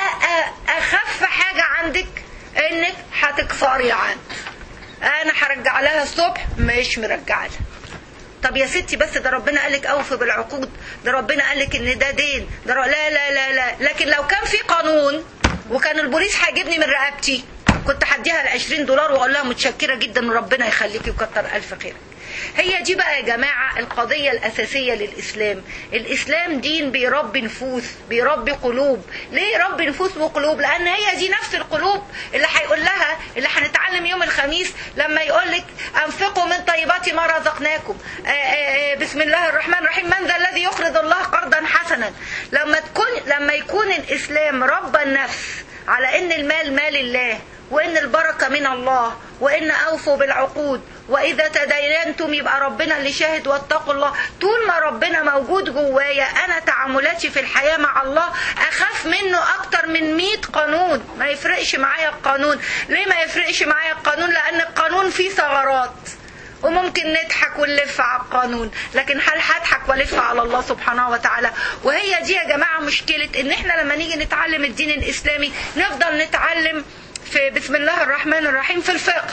[SPEAKER 1] اخف حاجه عندك انك هتكسري العهد انا هرجع لها الصبح مش مرجع لها طب يا ستي بس ده ربنا قالك اوفي بالعقود ده ربنا قالك ان ده دين ده لا لا لا لا لكن لو كان في قانون وكان البوليس هيجيبني من رقبتي كنت هديها ال 20 دولار واقول لها متشكره جدا وربنا يخليكي وكتر الف خيرك هي دي بقى يا جماعة القضية الأساسية للإسلام الإسلام دين بيربي نفوس بيربي قلوب ليه يربي نفوس وقلوب لأن هي دي نفس القلوب اللي هيقول لها اللي هنتعلم يوم الخميس لما يقول لك أنفقوا من طيبات ما رزقناكم آآ آآ بسم الله الرحمن الرحيم من ذا الذي يقرض الله قرضا حسنا لما تكون لما يكون الإسلام ربى النفس على ان المال مال الله وان البركة من الله وان اوفوا بالعقود واذا تدينتم يبقى ربنا اللي شاهد واتقوا الله طول ما ربنا موجود جوايا انا تعاملاتي في الحياة مع الله اخاف منه اكتر من 100 قانون ما يفرقش معايا القانون ليه ما يفرقش معايا القانون لان القانون فيه ثغرات وممكن نضحك ونلف على القانون لكن هل هضحك والف على الله سبحانه وتعالى وهي دي يا جماعه مشكله ان احنا لما نيجي نتعلم الدين الاسلامي نفضل نتعلم في بسم الله الرحمن الرحيم في الفقه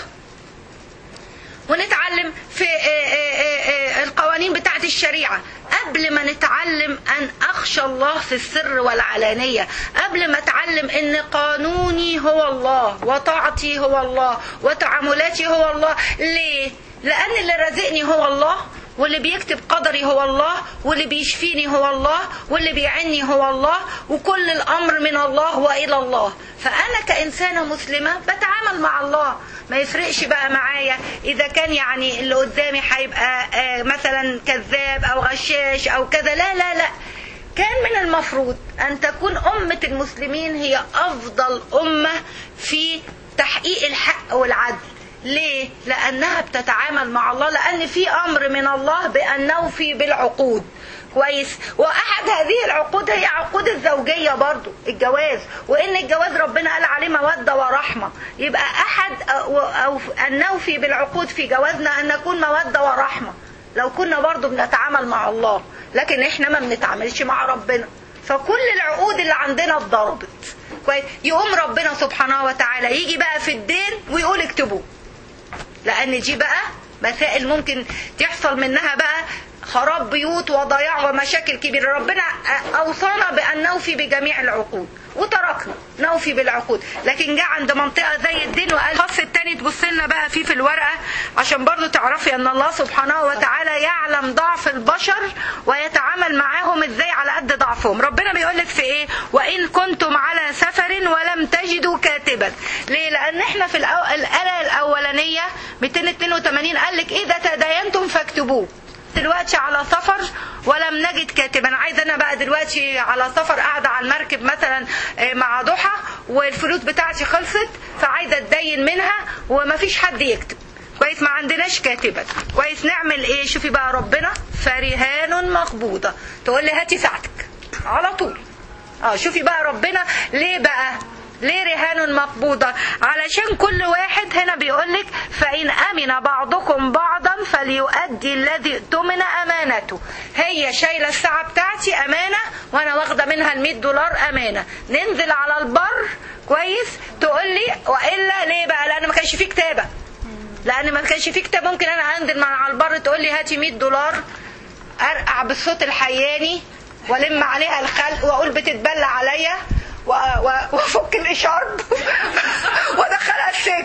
[SPEAKER 1] ونتعلم في القوانين بتاعه الشريعه قبل ما نتعلم ان اخشى الله في السر والعلانيه قبل ما اتعلم ان قانوني هو الله وطاعتي هو الله وتعاملاتي هو الله ليه لأن اللي رازقني هو الله واللي بيكتب قدري هو الله واللي بيشفيني هو الله واللي بيعني هو الله وكل الأمر من الله وإلى الله فأنا كإنسانة مسلمة بتعامل مع الله ما يفرقش بقى معايا إذا كان يعني اللي قدامي هيبقى مثلا كذاب أو غشاش أو كذا لا لا لا كان من المفروض أن تكون أمة المسلمين هي أفضل أمة في تحقيق الحق والعدل ليه؟ لأنها بتتعامل مع الله لأن في أمر من الله بأن نوفي بالعقود كويس وأحد هذه العقود هي عقود الزوجية برضو الجواز وإن الجواز ربنا قال عليه مودة ورحمة يبقى أحد أو أن نوفي بالعقود في جوازنا أن نكون مودة ورحمة لو كنا برضو بنتعامل مع الله لكن إحنا ما بنتعاملش مع ربنا فكل العقود اللي عندنا اتضربت كويس يقوم ربنا سبحانه وتعالى يجي بقى في الدين ويقول اكتبوه لان دي بقى مسائل ممكن تحصل منها بقى خراب بيوت وضياع ومشاكل كبيرة ربنا أوصانا بأن نوفي بجميع العقود وتركنا نوفي بالعقود لكن جاء عند منطقة زي الدين وقال الخاص التاني تبص لنا بقى فيه في الورقة عشان برضو تعرفي أن الله سبحانه وتعالى يعلم ضعف البشر ويتعامل معاهم ازاي على قد ضعفهم ربنا بيقول لك في ايه وإن كنتم على سفر ولم تجدوا كاتبا ليه لأن احنا في الأو... الآية الأولانية 282 قال لك إذا تداينتم فاكتبوه دلوقتي على سفر ولم نجد كاتبا عايز انا بقى دلوقتي على سفر قاعده على المركب مثلا آه، مع ضحى والفلوس بتاعتي خلصت فعايزه اتدين منها ومفيش حد يكتب كويس ما عندناش كاتبة كويس نعمل ايه شوفي بقى ربنا فرهان مقبوضة تقول لي هاتي ساعتك على طول اه شوفي بقى ربنا ليه بقى ليه رهان مقبوضة علشان كل واحد هنا بيقولك فإن أمن بعضكم بعضا فليؤدي الذي اؤتمن أمانته هي شايلة الساعة بتاعتي أمانة وأنا واخدة منها المية دولار أمانة ننزل على البر كويس تقول لي وإلا ليه بقى لأن ما كانش فيه كتابة لأن ما كانش فيه كتاب ممكن أنا أنزل مع على البر تقول لي هاتي 100 دولار أرقع بالصوت الحياني والم عليها الخلق واقول بتتبلى عليا و- و- وافك الاشارب وادخلها السجن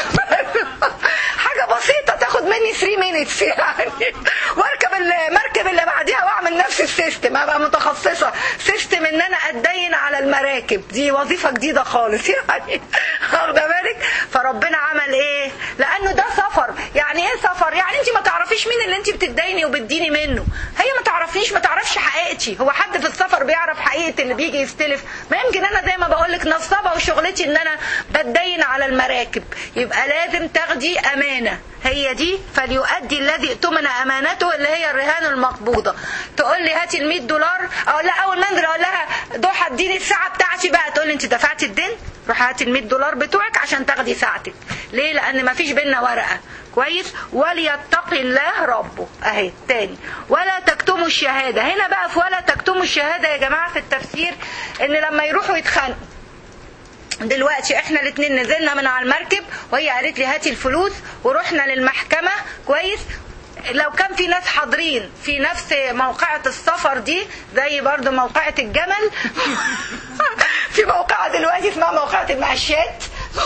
[SPEAKER 1] حاجه بسيطه تاخد مني 3 مينتس يعني واركب المركب اللي بعديها واعمل نفس السيستم ابقى متخصصه سيستم ان انا اتدين على المراكب دي وظيفه جديده خالص يعني واخده بالك فربنا عمل ايه لانه ده سفر يعني ايه سفر يعني انت ما تعرفيش مين اللي انت بتديني وبتديني منه هي ما تعرفنيش ما تعرفش حقيقتي هو حد في السفر بيعرف حقيقه اللي بيجي يستلف ما يمكن انا زي ما بقول لك نصابه وشغلتي ان انا بتدين على المراكب يبقى لازم تاخدي امانه هي دي فليؤدي الذي اؤتمن امانته اللي هي الرهان المقبوضه تقول لي هاتي ال 100 دولار اقول لها اول ما انزل اقول لها ضحى اديني الساعه بتاعتي بقى تقول لي انت دفعتي الدين روح هاتي ال 100 دولار بتوعك عشان تاخدي ساعتك ليه لان ما فيش بينا ورقه كويس وليتق الله ربه اهي تاني ولا تكتموا الشهاده هنا بقى في ولا تكتموا الشهاده يا جماعه في التفسير ان لما يروحوا يتخانقوا دلوقتي احنا الاثنين نزلنا من على المركب وهي قالت لي هاتي الفلوس ورحنا للمحكمة كويس لو كان في ناس حاضرين في نفس موقعة السفر دي زي برضو موقعة الجمل في موقعة دلوقتي اسمها موقعة المعشات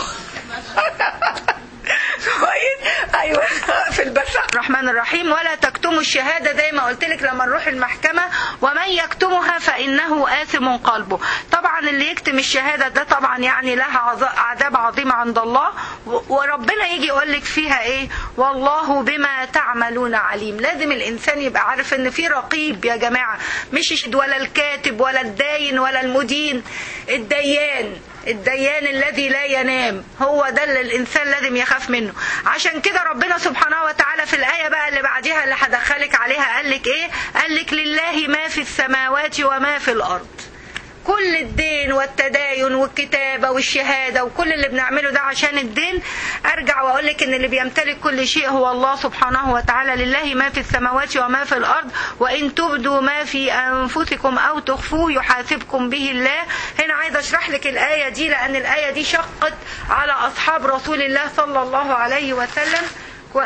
[SPEAKER 1] كويس ايوه في البث الرحمن الرحيم ولا تكتموا الشهاده زي ما قلت لك لما نروح المحكمه ومن يكتمها فانه اثم قلبه طبعا اللي يكتم الشهاده ده طبعا يعني لها عذ- عذاب عظيم عند الله و- وربنا يجي يقول لك فيها ايه والله بما تعملون عليم لازم الانسان يبقى عارف ان في رقيب يا جماعه مش الشهد ولا الكاتب ولا الداين ولا المدين الديان الديان الذي لا ينام هو ده اللي الانسان لازم يخاف منه عشان كده ربنا سبحانه وتعالى في الايه بقى اللي بعديها اللي هدخلك عليها قال لك ايه قال لك لله ما في السماوات وما في الارض كل الدين والتداين والكتابة والشهادة وكل اللي بنعمله ده عشان الدين أرجع وأقول لك إن اللي بيمتلك كل شيء هو الله سبحانه وتعالى لله ما في السماوات وما في الأرض وإن تبدوا ما في أنفسكم أو تخفوه يحاسبكم به الله هنا عايزة أشرح لك الآية دي لأن الآية دي شقت على أصحاب رسول الله صلى الله عليه وسلم و...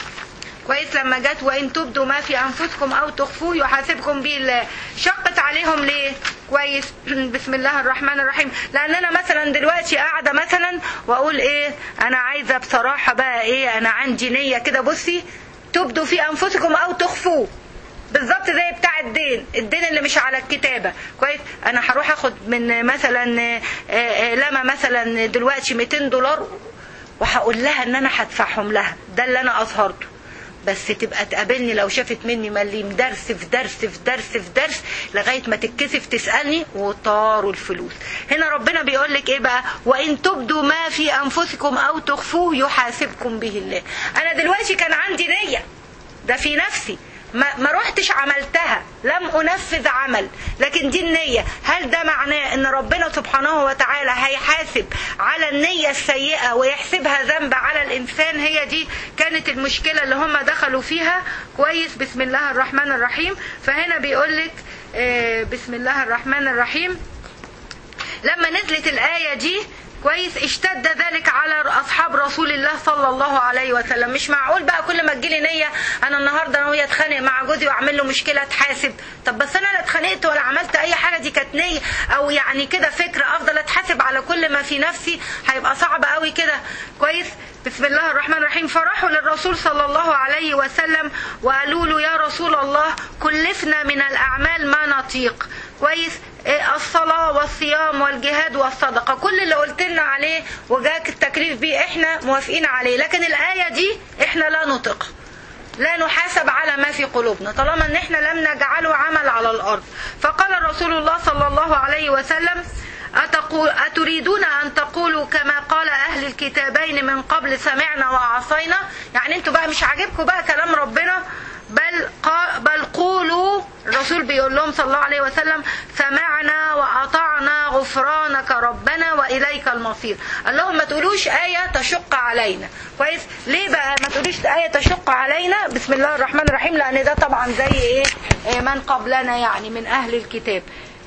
[SPEAKER 1] كويس لما جت وان تبدوا ما في انفسكم او تخفوه يحاسبكم به الله شقت عليهم ليه كويس بسم الله الرحمن الرحيم لان انا مثلا دلوقتي قاعده مثلا واقول ايه انا عايزه بصراحه بقى ايه انا عندي نيه كده بصي تبدوا في انفسكم او تخفوه بالظبط زي بتاع الدين الدين اللي مش على الكتابه كويس انا هروح اخد من مثلا آه، آه، لما مثلا دلوقتي 200 دولار وهقول لها ان انا هدفعهم لها ده اللي انا اظهرته بس تبقى تقابلني لو شافت مني مليم درس في درس في درس في درس لغايه ما تتكسف تسالني وطاروا الفلوس هنا ربنا بيقول لك ايه بقى وان تبدوا ما في انفسكم او تخفوه يحاسبكم به الله انا دلوقتي كان عندي نيه ده في نفسي ما, ما رحتش عملتها لم انفذ عمل لكن دي النية هل ده معناه ان ربنا سبحانه وتعالى هيحاسب على النية السيئة ويحسبها ذنب على الانسان هي دي كانت المشكلة اللي هم دخلوا فيها كويس بسم الله الرحمن الرحيم فهنا بيقولك آه، بسم الله الرحمن الرحيم لما نزلت الآية دي كويس اشتد ذلك على اصحاب رسول الله صلى الله عليه وسلم مش معقول بقى كل ما تجيلي نيه انا النهارده انا وهي اتخانق مع جوزي واعمل له مشكله اتحاسب طب بس انا لا اتخانقت ولا عملت اي حاجه دي كانت نيه او يعني كده فكره افضل اتحاسب على كل ما في نفسي هيبقى صعب قوي كده كويس بسم الله الرحمن الرحيم فراحوا للرسول صلى الله عليه وسلم وقالوا له يا رسول الله كلفنا من الاعمال ما نطيق كويس إيه الصلاة والصيام والجهاد والصدقة كل اللي قلت لنا عليه وجاك التكليف بيه احنا موافقين عليه لكن الآية دي احنا لا نطق لا نحاسب على ما في قلوبنا طالما ان احنا لم نجعله عمل على الارض فقال رسول الله صلى الله عليه وسلم أتقول أتريدون أن تقولوا كما قال أهل الكتابين من قبل سمعنا وعصينا يعني انتوا بقى مش عاجبكم بقى كلام ربنا بل قا بل قولوا الرسول بيقول لهم صلى الله عليه وسلم سمعنا وأطعنا غفرانك ربنا وإليك المصير قال لهم ما تقولوش آية تشق علينا كويس ليه بقى ما تقولوش آية تشق علينا بسم الله الرحمن الرحيم لأن ده طبعا زي إيه إيه من قبلنا يعني من أهل الكتاب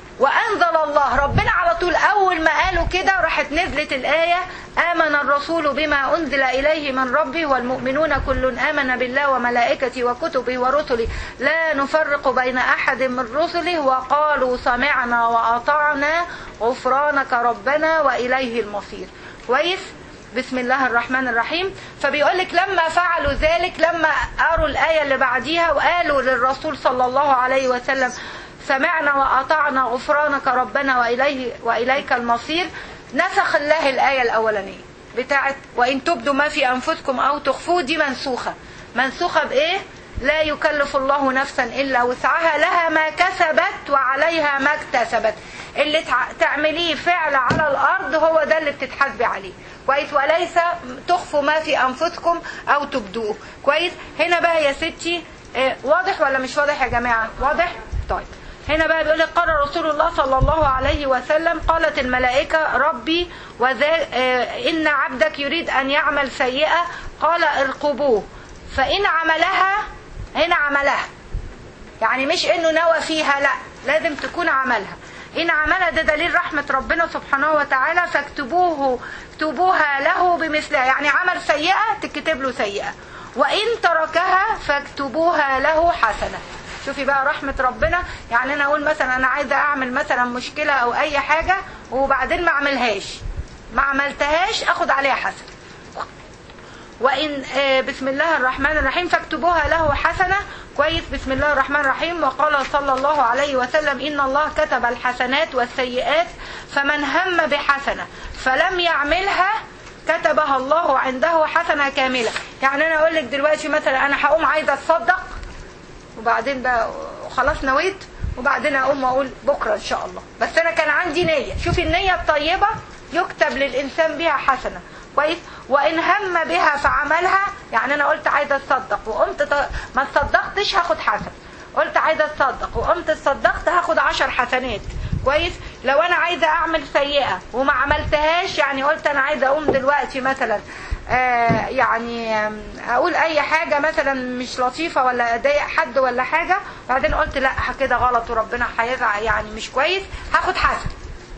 [SPEAKER 1] وأنزل الله ربنا على طول أول ما قالوا كده راحت نزلت الآية آمن الرسول بما أنزل إليه من ربه والمؤمنون كل آمن بالله وملائكته وكتبه ورسله لا نفرق بين أحد من رسله وقالوا سمعنا وأطعنا غفرانك ربنا وإليه المصير كويس بسم الله الرحمن الرحيم فبيقول لك لما فعلوا ذلك لما قروا الآية اللي بعديها وقالوا للرسول صلى الله عليه وسلم سمعنا وأطعنا غفرانك ربنا وإليه وإليك المصير نسخ الله الآية الأولانية بتاعت وإن تبدوا ما في أنفسكم أو تخفوه دي منسوخة منسوخة بإيه؟ لا يكلف الله نفسا إلا وسعها لها ما كسبت وعليها ما اكتسبت اللي تع- تعمليه فعل على الأرض هو ده اللي بتتحاسبي عليه كويس وليس تخفوا ما في أنفسكم أو تبدوه كويس هنا بقى يا ستي آه، واضح ولا مش واضح يا جماعة واضح طيب هنا بقى بيقول لك قال رسول الله صلى الله عليه وسلم قالت الملائكة ربي وذا آه، إن عبدك يريد أن يعمل سيئة قال ارقبوه فإن عملها هنا عملها يعني مش انه نوى فيها لا لازم تكون عملها ان عملها ده دليل رحمة ربنا سبحانه وتعالى فاكتبوه اكتبوها له بمثلها يعني عمل سيئة تكتب له سيئة وان تركها فاكتبوها له حسنة شوفي بقى رحمة ربنا يعني انا اقول مثلا انا عايزة اعمل مثلا مشكلة او اي حاجة وبعدين ما اعملهاش ما عملتهاش اخد عليها حسنة وإن آه، بسم الله الرحمن الرحيم فاكتبوها له حسنة كويس بسم الله الرحمن الرحيم وقال صلى الله عليه وسلم إن الله كتب الحسنات والسيئات فمن هم بحسنة فلم يعملها كتبها الله عنده حسنة كاملة يعني أنا أقول لك دلوقتي مثلا أنا هقوم عايزة أتصدق وبعدين بقى خلاص نويت وبعدين اقوم اقول بكره ان شاء الله بس انا كان عندي نيه شوفي النيه الطيبه يكتب للانسان بها حسنه كويس وان هم بها فعملها يعني انا قلت عايزه اتصدق وقمت ت- ما تصدقتش هاخد حسن قلت عايزه اتصدق وقمت تصدقت هاخد عشر حسنات كويس لو انا عايزه اعمل سيئه وما عملتهاش يعني قلت انا عايزه اقوم دلوقتي مثلا آه يعني آم، اقول اي حاجه مثلا مش لطيفه ولا اضايق حد ولا حاجه بعدين قلت لا كده غلط وربنا هيزعل يعني مش كويس هاخد حسن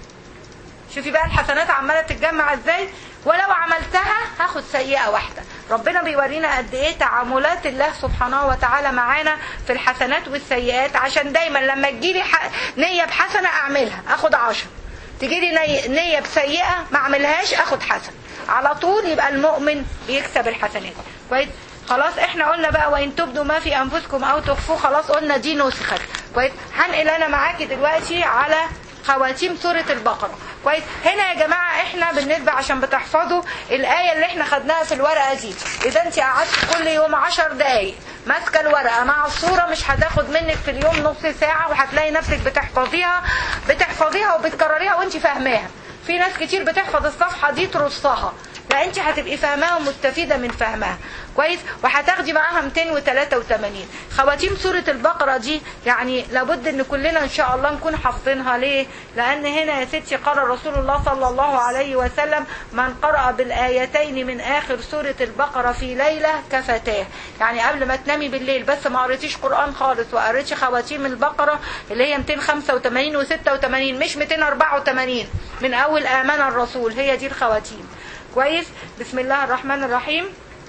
[SPEAKER 1] شوفي بقى الحسنات عماله تتجمع ازاي ولو عملتها هاخد سيئه واحده ربنا بيورينا قد ايه تعاملات الله سبحانه وتعالى معانا في الحسنات والسيئات عشان دايما لما تجيلي ح- نيه بحسنه اعملها اخد عشر تجيلي ني- نيه بسيئه ما اعملهاش اخد حسن على طول يبقى المؤمن بيكسب الحسنات كويس خلاص احنا قلنا بقى وان تبدوا ما في انفسكم او تخفوه خلاص قلنا دي نسخت كويس هنقل انا معاكي دلوقتي على خواتيم سورة البقرة كويس هنا يا جماعة احنا بالنسبة عشان بتحفظوا الآية اللي احنا خدناها في الورقة دي إذا انت قعدت كل يوم عشر دقايق ماسكة الورقة مع الصورة مش هتاخد منك في اليوم نص ساعة وهتلاقي نفسك بتحفظيها بتحفظيها وبتكرريها وانت فاهماها في ناس كتير بتحفظ الصفحة دي ترصها لا انت هتبقي فاهماها ومستفيدة من فهمها كويس وهتاخدي معاها 283 خواتيم سورة البقرة دي يعني لابد ان كلنا ان شاء الله نكون حافظينها ليه لان هنا يا ستي قال رسول الله صلى الله عليه وسلم من قرأ بالآيتين من آخر سورة البقرة في ليلة كفتاه يعني قبل ما تنامي بالليل بس ما قريتيش قرآن خالص وقريتش خواتيم البقرة اللي هي 285 و86 مش 284 من اول آمن الرسول هي دي الخواتيم كويس بسم الله الرحمن الرحيم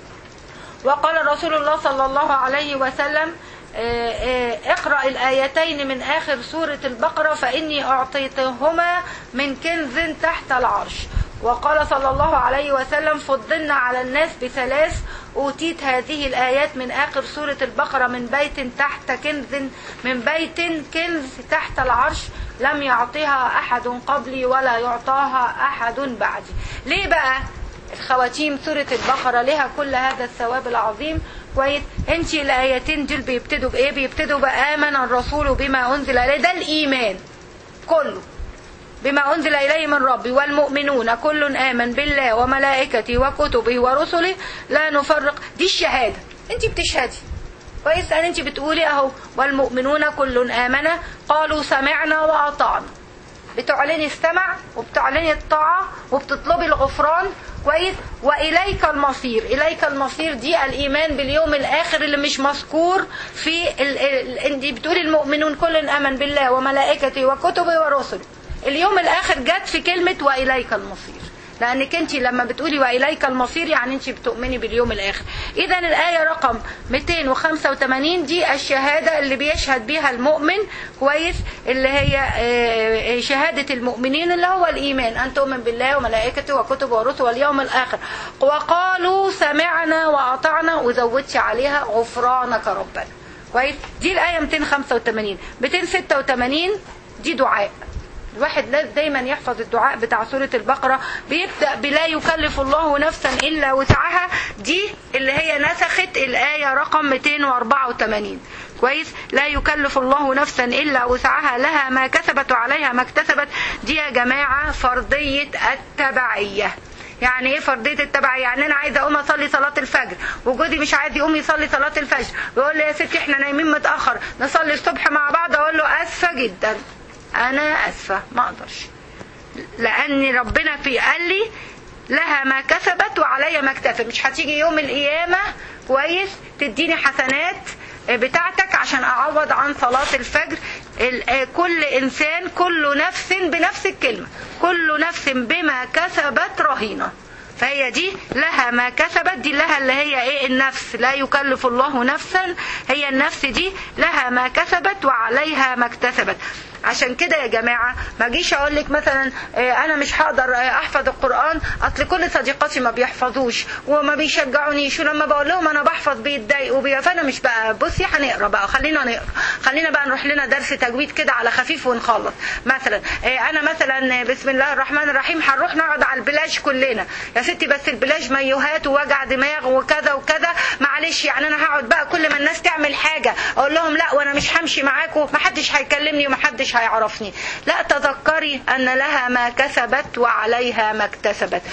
[SPEAKER 1] وقال رسول الله صلى الله عليه وسلم آه، آه، اقرأ الآيتين من آخر سورة البقرة فإني أعطيتهما من كنز تحت العرش وقال صلى الله عليه وسلم فضلنا على الناس بثلاث أوتيت هذه الآيات من آخر سورة البقرة من بيت تحت كنز من بيت كنز تحت العرش لم يعطيها أحد قبلي ولا يعطاها أحد بعدي ليه بقى الخواتيم سورة البقرة لها كل هذا الثواب العظيم كويس انت الايتين دول بيبتدوا بايه بيبتدوا بامن الرسول بما انزل اليه ده الايمان كله بما أنزل إليه من ربي والمؤمنون كل آمن بالله وملائكته وكتبه ورسله لا نفرق دي الشهادة انت بتشهدي كويس ان انت بتقولي اهو والمؤمنون كل آمن قالوا سمعنا وأطعنا بتعلني السمع وبتعلني الطاعة وبتطلبي الغفران كويس وإليك المصير إليك المصير دي الإيمان باليوم الآخر اللي مش مذكور في ال... ال... انت بتقولي المؤمنون كل آمن بالله وملائكته وكتبه ورسله اليوم الاخر جت في كلمة واليك المصير لانك انت لما بتقولي واليك المصير يعني انت بتؤمني باليوم الاخر اذا الايه رقم 285 دي الشهاده اللي بيشهد بيها المؤمن كويس اللي هي شهاده المؤمنين اللي هو الايمان ان تؤمن بالله وملائكته وكتبه ورسله واليوم الاخر وقالوا سمعنا واطعنا وزودتي عليها غفرانك ربنا كويس دي الايه 285 286 دي دعاء الواحد لازم دايما يحفظ الدعاء بتاع سورة البقرة بيبدأ بلا يكلف الله نفسا إلا وسعها دي اللي هي نسخت الآية رقم 284 كويس لا يكلف الله نفسا إلا وسعها لها ما كسبت وعليها ما اكتسبت دي يا جماعة فرضية التبعية يعني ايه فرضيه التبع يعني انا عايزه اقوم اصلي صلاه الفجر وجوزي مش عايز يقوم يصلي صلاه الفجر بيقول لي يا ستي احنا نايمين متاخر نصلي الصبح مع بعض اقول له اسفه جدا انا اسفه ما اقدرش لان ربنا في قال لي لها ما كسبت وعليا ما اكتسب مش هتيجي يوم القيامه كويس تديني حسنات بتاعتك عشان اعوض عن صلاة الفجر كل انسان كل نفس بنفس الكلمة كل نفس بما كسبت رهينة فهي دي لها ما كسبت دي لها اللي هي ايه النفس لا يكلف الله نفسا هي النفس دي لها ما كسبت وعليها ما اكتسبت عشان كده يا جماعة ما جيش اقول لك مثلا انا مش هقدر احفظ القرآن اصل كل صديقاتي ما بيحفظوش وما بيشجعونيش ولما بقول لهم انا بحفظ بيتضايقوا بيا فانا مش بقى بصي هنقرا بقى خلينا نقرا خلينا بقى نروح لنا درس تجويد كده على خفيف ونخلص مثلا انا مثلا بسم الله الرحمن الرحيم هنروح نقعد على البلاج كلنا يا ستي بس البلاج ميوهات ووجع دماغ وكذا وكذا معلش يعني انا هقعد بقى كل ما الناس تعمل حاجة اقول لهم لا وانا مش همشي معاكم ما حدش هيكلمني وما حدش هيعرفني لا تذكري ان لها ما كسبت وعليها ما اكتسبت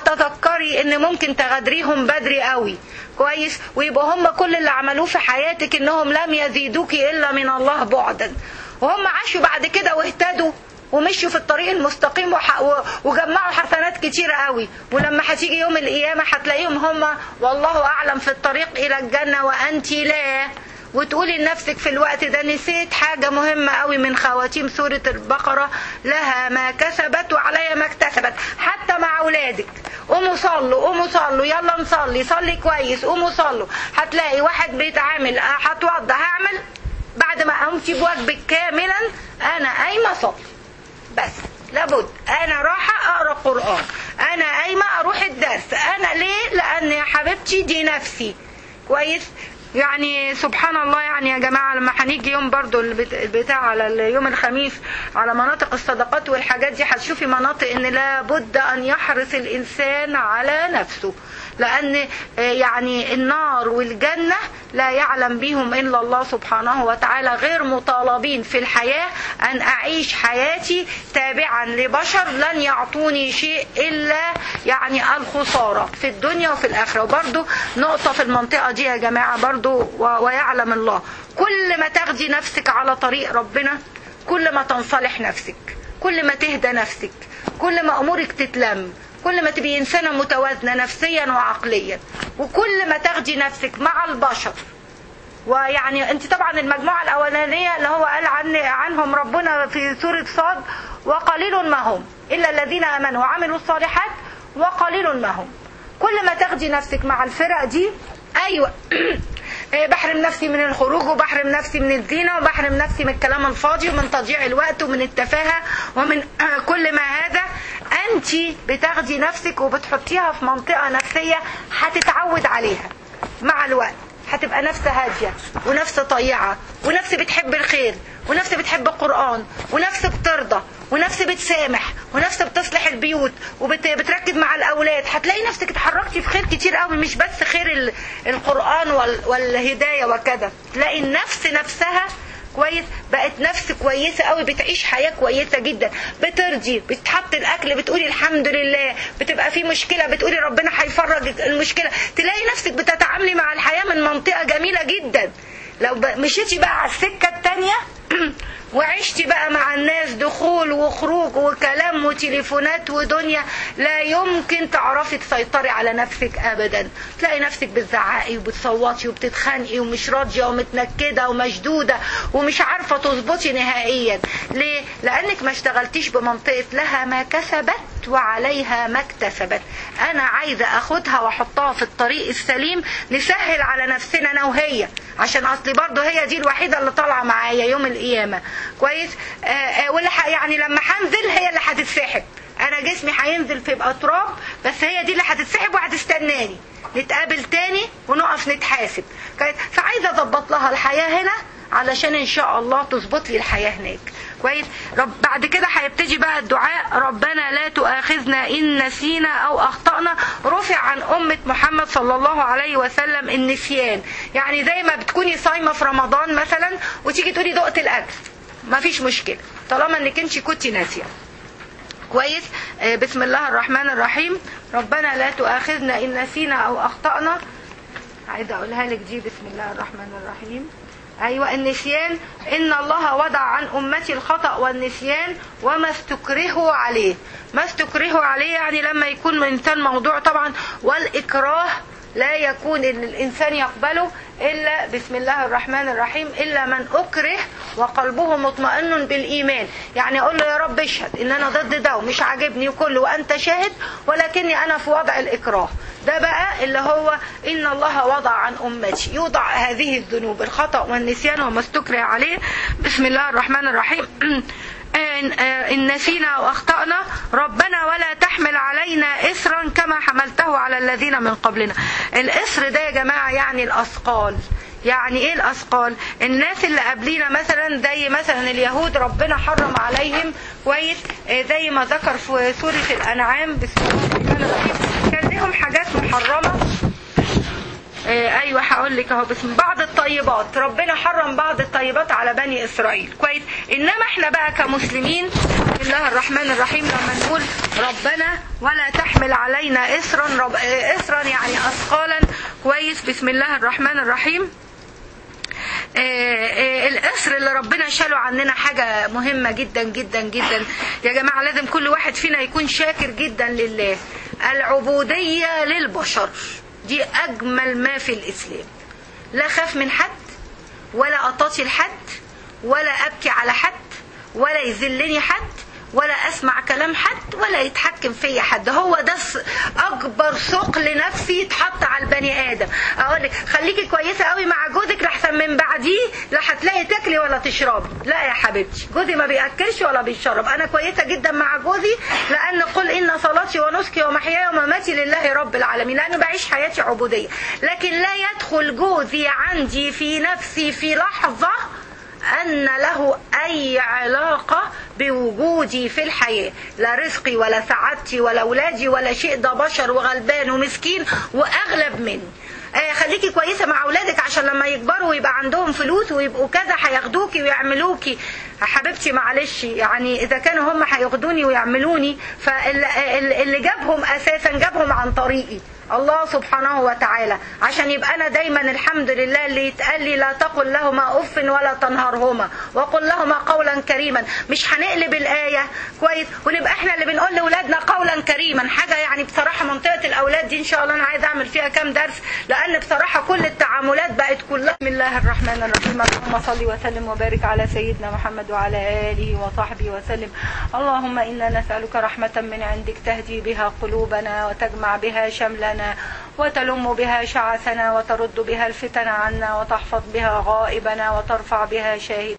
[SPEAKER 1] وتذكري ان ممكن تغادريهم بدري قوي كويس ويبقى هم كل اللي عملوه في حياتك انهم لم يزيدوك الا من الله بعدا وهم عاشوا بعد كده واهتدوا ومشوا في الطريق المستقيم وجمعوا حسنات كتيرة قوي ولما هتيجي يوم القيامة هتلاقيهم هم والله أعلم في الطريق إلى الجنة وأنت لا وتقولي لنفسك في الوقت ده نسيت حاجة مهمة قوي من خواتيم سورة البقرة لها ما كسبت وعليها ما اكتسبت حتى مع أولادك قوموا صلوا قوموا صلوا يلا نصلي صلي كويس قوموا صلوا هتلاقي واحد بيتعامل هتوضى هعمل بعد ما قمتي بواجبك كاملا أنا قايمة صلي بس لابد انا رايحه اقرا قران انا قايمه اروح الدرس انا ليه لان يا حبيبتي دي نفسي كويس يعني سبحان الله يعني يا جماعة لما هنيجي يوم برضو البتاع على يوم الخميس على مناطق الصدقات والحاجات دي هتشوفي مناطق ان لابد ان يحرص الانسان على نفسه لان يعني النار والجنة لا يعلم بهم الا الله سبحانه وتعالى غير مطالبين في الحياة ان اعيش حياتي تابعا لبشر لن يعطوني شيء الا يعني الخسارة في الدنيا وفي الاخرة وبرضو نقطة في المنطقة دي يا جماعة برضو ويعلم الله كل ما تاخدي نفسك على طريق ربنا كل ما تنصلح نفسك كل ما تهدى نفسك كل ما امورك تتلم كل ما تبقي إنسانة متوازنة نفسيا وعقليا وكل ما تاخدي نفسك مع البشر ويعني انت طبعا المجموعة الأولانية اللي هو قال عن عنهم ربنا في سورة صاد وقليل ما هم إلا الذين آمنوا وعملوا الصالحات وقليل ما هم كل ما تاخدي نفسك مع الفرق دي أيوة بحرم نفسي من الخروج وبحرم نفسي من الزينة وبحرم نفسي من الكلام الفاضي ومن تضييع الوقت ومن التفاهة ومن كل ما هذا انت بتاخدي نفسك وبتحطيها في منطقة نفسية هتتعود عليها مع الوقت هتبقى نفس هادية ونفس طيعة ونفس بتحب الخير ونفس بتحب القرآن ونفس بترضى ونفس بتسامح ونفس بتصلح البيوت وبتركز مع الاولاد هتلاقي نفسك اتحركتي في خير كتير قوي مش بس خير ال- القران وال- والهدايه وكذا تلاقي النفس نفسها كويس بقت نفس كويسه قوي بتعيش حياه كويسه جدا بترضي بتحط الاكل بتقولي الحمد لله بتبقى في مشكله بتقولي ربنا هيفرج المشكله تلاقي نفسك بتتعاملي مع الحياه من منطقه جميله جدا لو ب- مشيتي بقى على السكه التانيه وعشتي بقى مع الناس دخول وخروج وكلام وتليفونات ودنيا لا يمكن تعرفي تسيطري على نفسك ابدا تلاقي نفسك بتزعقي وبتصوتي وبتتخانقي ومش راضيه ومتنكده ومشدوده ومش عارفه تظبطي نهائيا ليه لانك ما اشتغلتيش بمنطقه لها ما كسبت وعليها ما اكتسبت انا عايزه اخدها واحطها في الطريق السليم نسهل على نفسنا انا وهي عشان اصلي برضه هي دي الوحيده اللي طالعه معايا يوم القيامه كويس آه آه واللي ح- يعني لما هنزل هي اللي هتتسحب انا جسمي هينزل فيبقى تراب بس هي دي اللي هتتسحب وهتستناني نتقابل تاني ونقف نتحاسب كويس فعايزه اظبط لها الحياه هنا علشان ان شاء الله تظبط لي الحياه هناك كويس رب بعد كده هيبتدي بقى الدعاء ربنا لا تؤاخذنا ان نسينا او اخطانا رفع عن امه محمد صلى الله عليه وسلم النسيان يعني زي ما بتكوني صايمه في رمضان مثلا وتيجي تقولي دقت الاكل ما فيش مشكله طالما انك انت كنتي ناسيه كويس آه، بسم الله الرحمن الرحيم ربنا لا تؤاخذنا ان نسينا او اخطانا عايزه اقولها لك دي بسم الله الرحمن الرحيم ايوه النسيان ان الله وضع عن امتي الخطا والنسيان وما استكرهوا عليه ما استكرهوا عليه يعني لما يكون الانسان موضوع طبعا والاكراه لا يكون ان الانسان يقبله الا بسم الله الرحمن الرحيم الا من اكره وقلبه مطمئن بالايمان يعني اقول له يا رب اشهد ان انا ضد ده ومش عاجبني وكله وانت شاهد ولكني انا في وضع الاكراه ده بقى اللي هو ان الله وضع عن امتي يوضع هذه الذنوب الخطا والنسيان وما استكره عليه بسم الله الرحمن الرحيم إن إن نسينا أو أخطأنا ربنا ولا تحمل علينا إسرا كما حملته على الذين من قبلنا الإسر ده يا جماعة يعني الأثقال يعني ايه الاثقال الناس اللي قبلينا مثلا زي مثلا اليهود ربنا حرم عليهم كويس آه، زي ما ذكر في سوره الانعام بسم الله الرحمن الرحيم كان لهم حاجات محرمه آه، ايوه هقول لك اهو بسم بعض الطيبات ربنا حرم بعض الطيبات على بني اسرائيل كويس انما احنا بقى كمسلمين بسم الله الرحمن الرحيم لما نقول ربنا ولا تحمل علينا اسرا رب... آه، اسرا يعني اثقالا كويس بسم الله الرحمن الرحيم آه، آه، الاسر اللي ربنا شاله عننا حاجة مهمة جدا جدا جدا يا جماعة لازم كل واحد فينا يكون شاكر جدا لله العبودية للبشر دي أجمل ما في الإسلام لا خاف من حد ولا أطاطي لحد ولا أبكي على حد ولا يذلني حد ولا اسمع كلام حد ولا يتحكم فيا حد هو ده الص- اكبر ثقل نفسي يتحط على البني ادم اقول لك خليكي كويسه قوي مع جوزك لحسن من بعديه لا هتلاقي تاكلي ولا تشربي لا يا حبيبتي جوزي ما بياكلش ولا بيشرب انا كويسه جدا مع جوزي لان قل ان صلاتي ونسكي ومحياي ومماتي لله رب العالمين لان بعيش حياتي عبوديه لكن لا يدخل جوزي عندي في نفسي في لحظه أن له أي علاقة بوجودي في الحياة لا رزقي ولا سعادتي ولا أولادي ولا شيء ده بشر وغلبان ومسكين وأغلب مني آه خليكي كويسة مع أولادك عشان لما يكبروا ويبقى عندهم فلوس ويبقوا كذا هياخدوكي ويعملوكي حبيبتي معلش يعني إذا كانوا هم هياخدوني ويعملوني فاللي جابهم أساسا جابهم عن طريقي الله سبحانه وتعالى عشان يبقى انا دايما الحمد لله اللي يتقال لي لا تقل لهما اف ولا تنهرهما وقل لهما قولا كريما مش هنقلب الايه كويس ونبقى احنا اللي بنقول لاولادنا قولا كريما حاجه يعني بصراحه منطقه الاولاد دي ان شاء الله انا عايزه اعمل فيها كام درس لان بصراحه كل التعاملات بقت كلها بسم الله الرحمن الرحيم اللهم صل وسلم وبارك على سيدنا محمد وعلى اله وصحبه وسلم اللهم انا نسالك رحمه من عندك تهدي بها قلوبنا وتجمع بها شملنا وتلم بها شعثنا وترد بها الفتن عنا وتحفظ بها غائبنا وترفع بها شاهد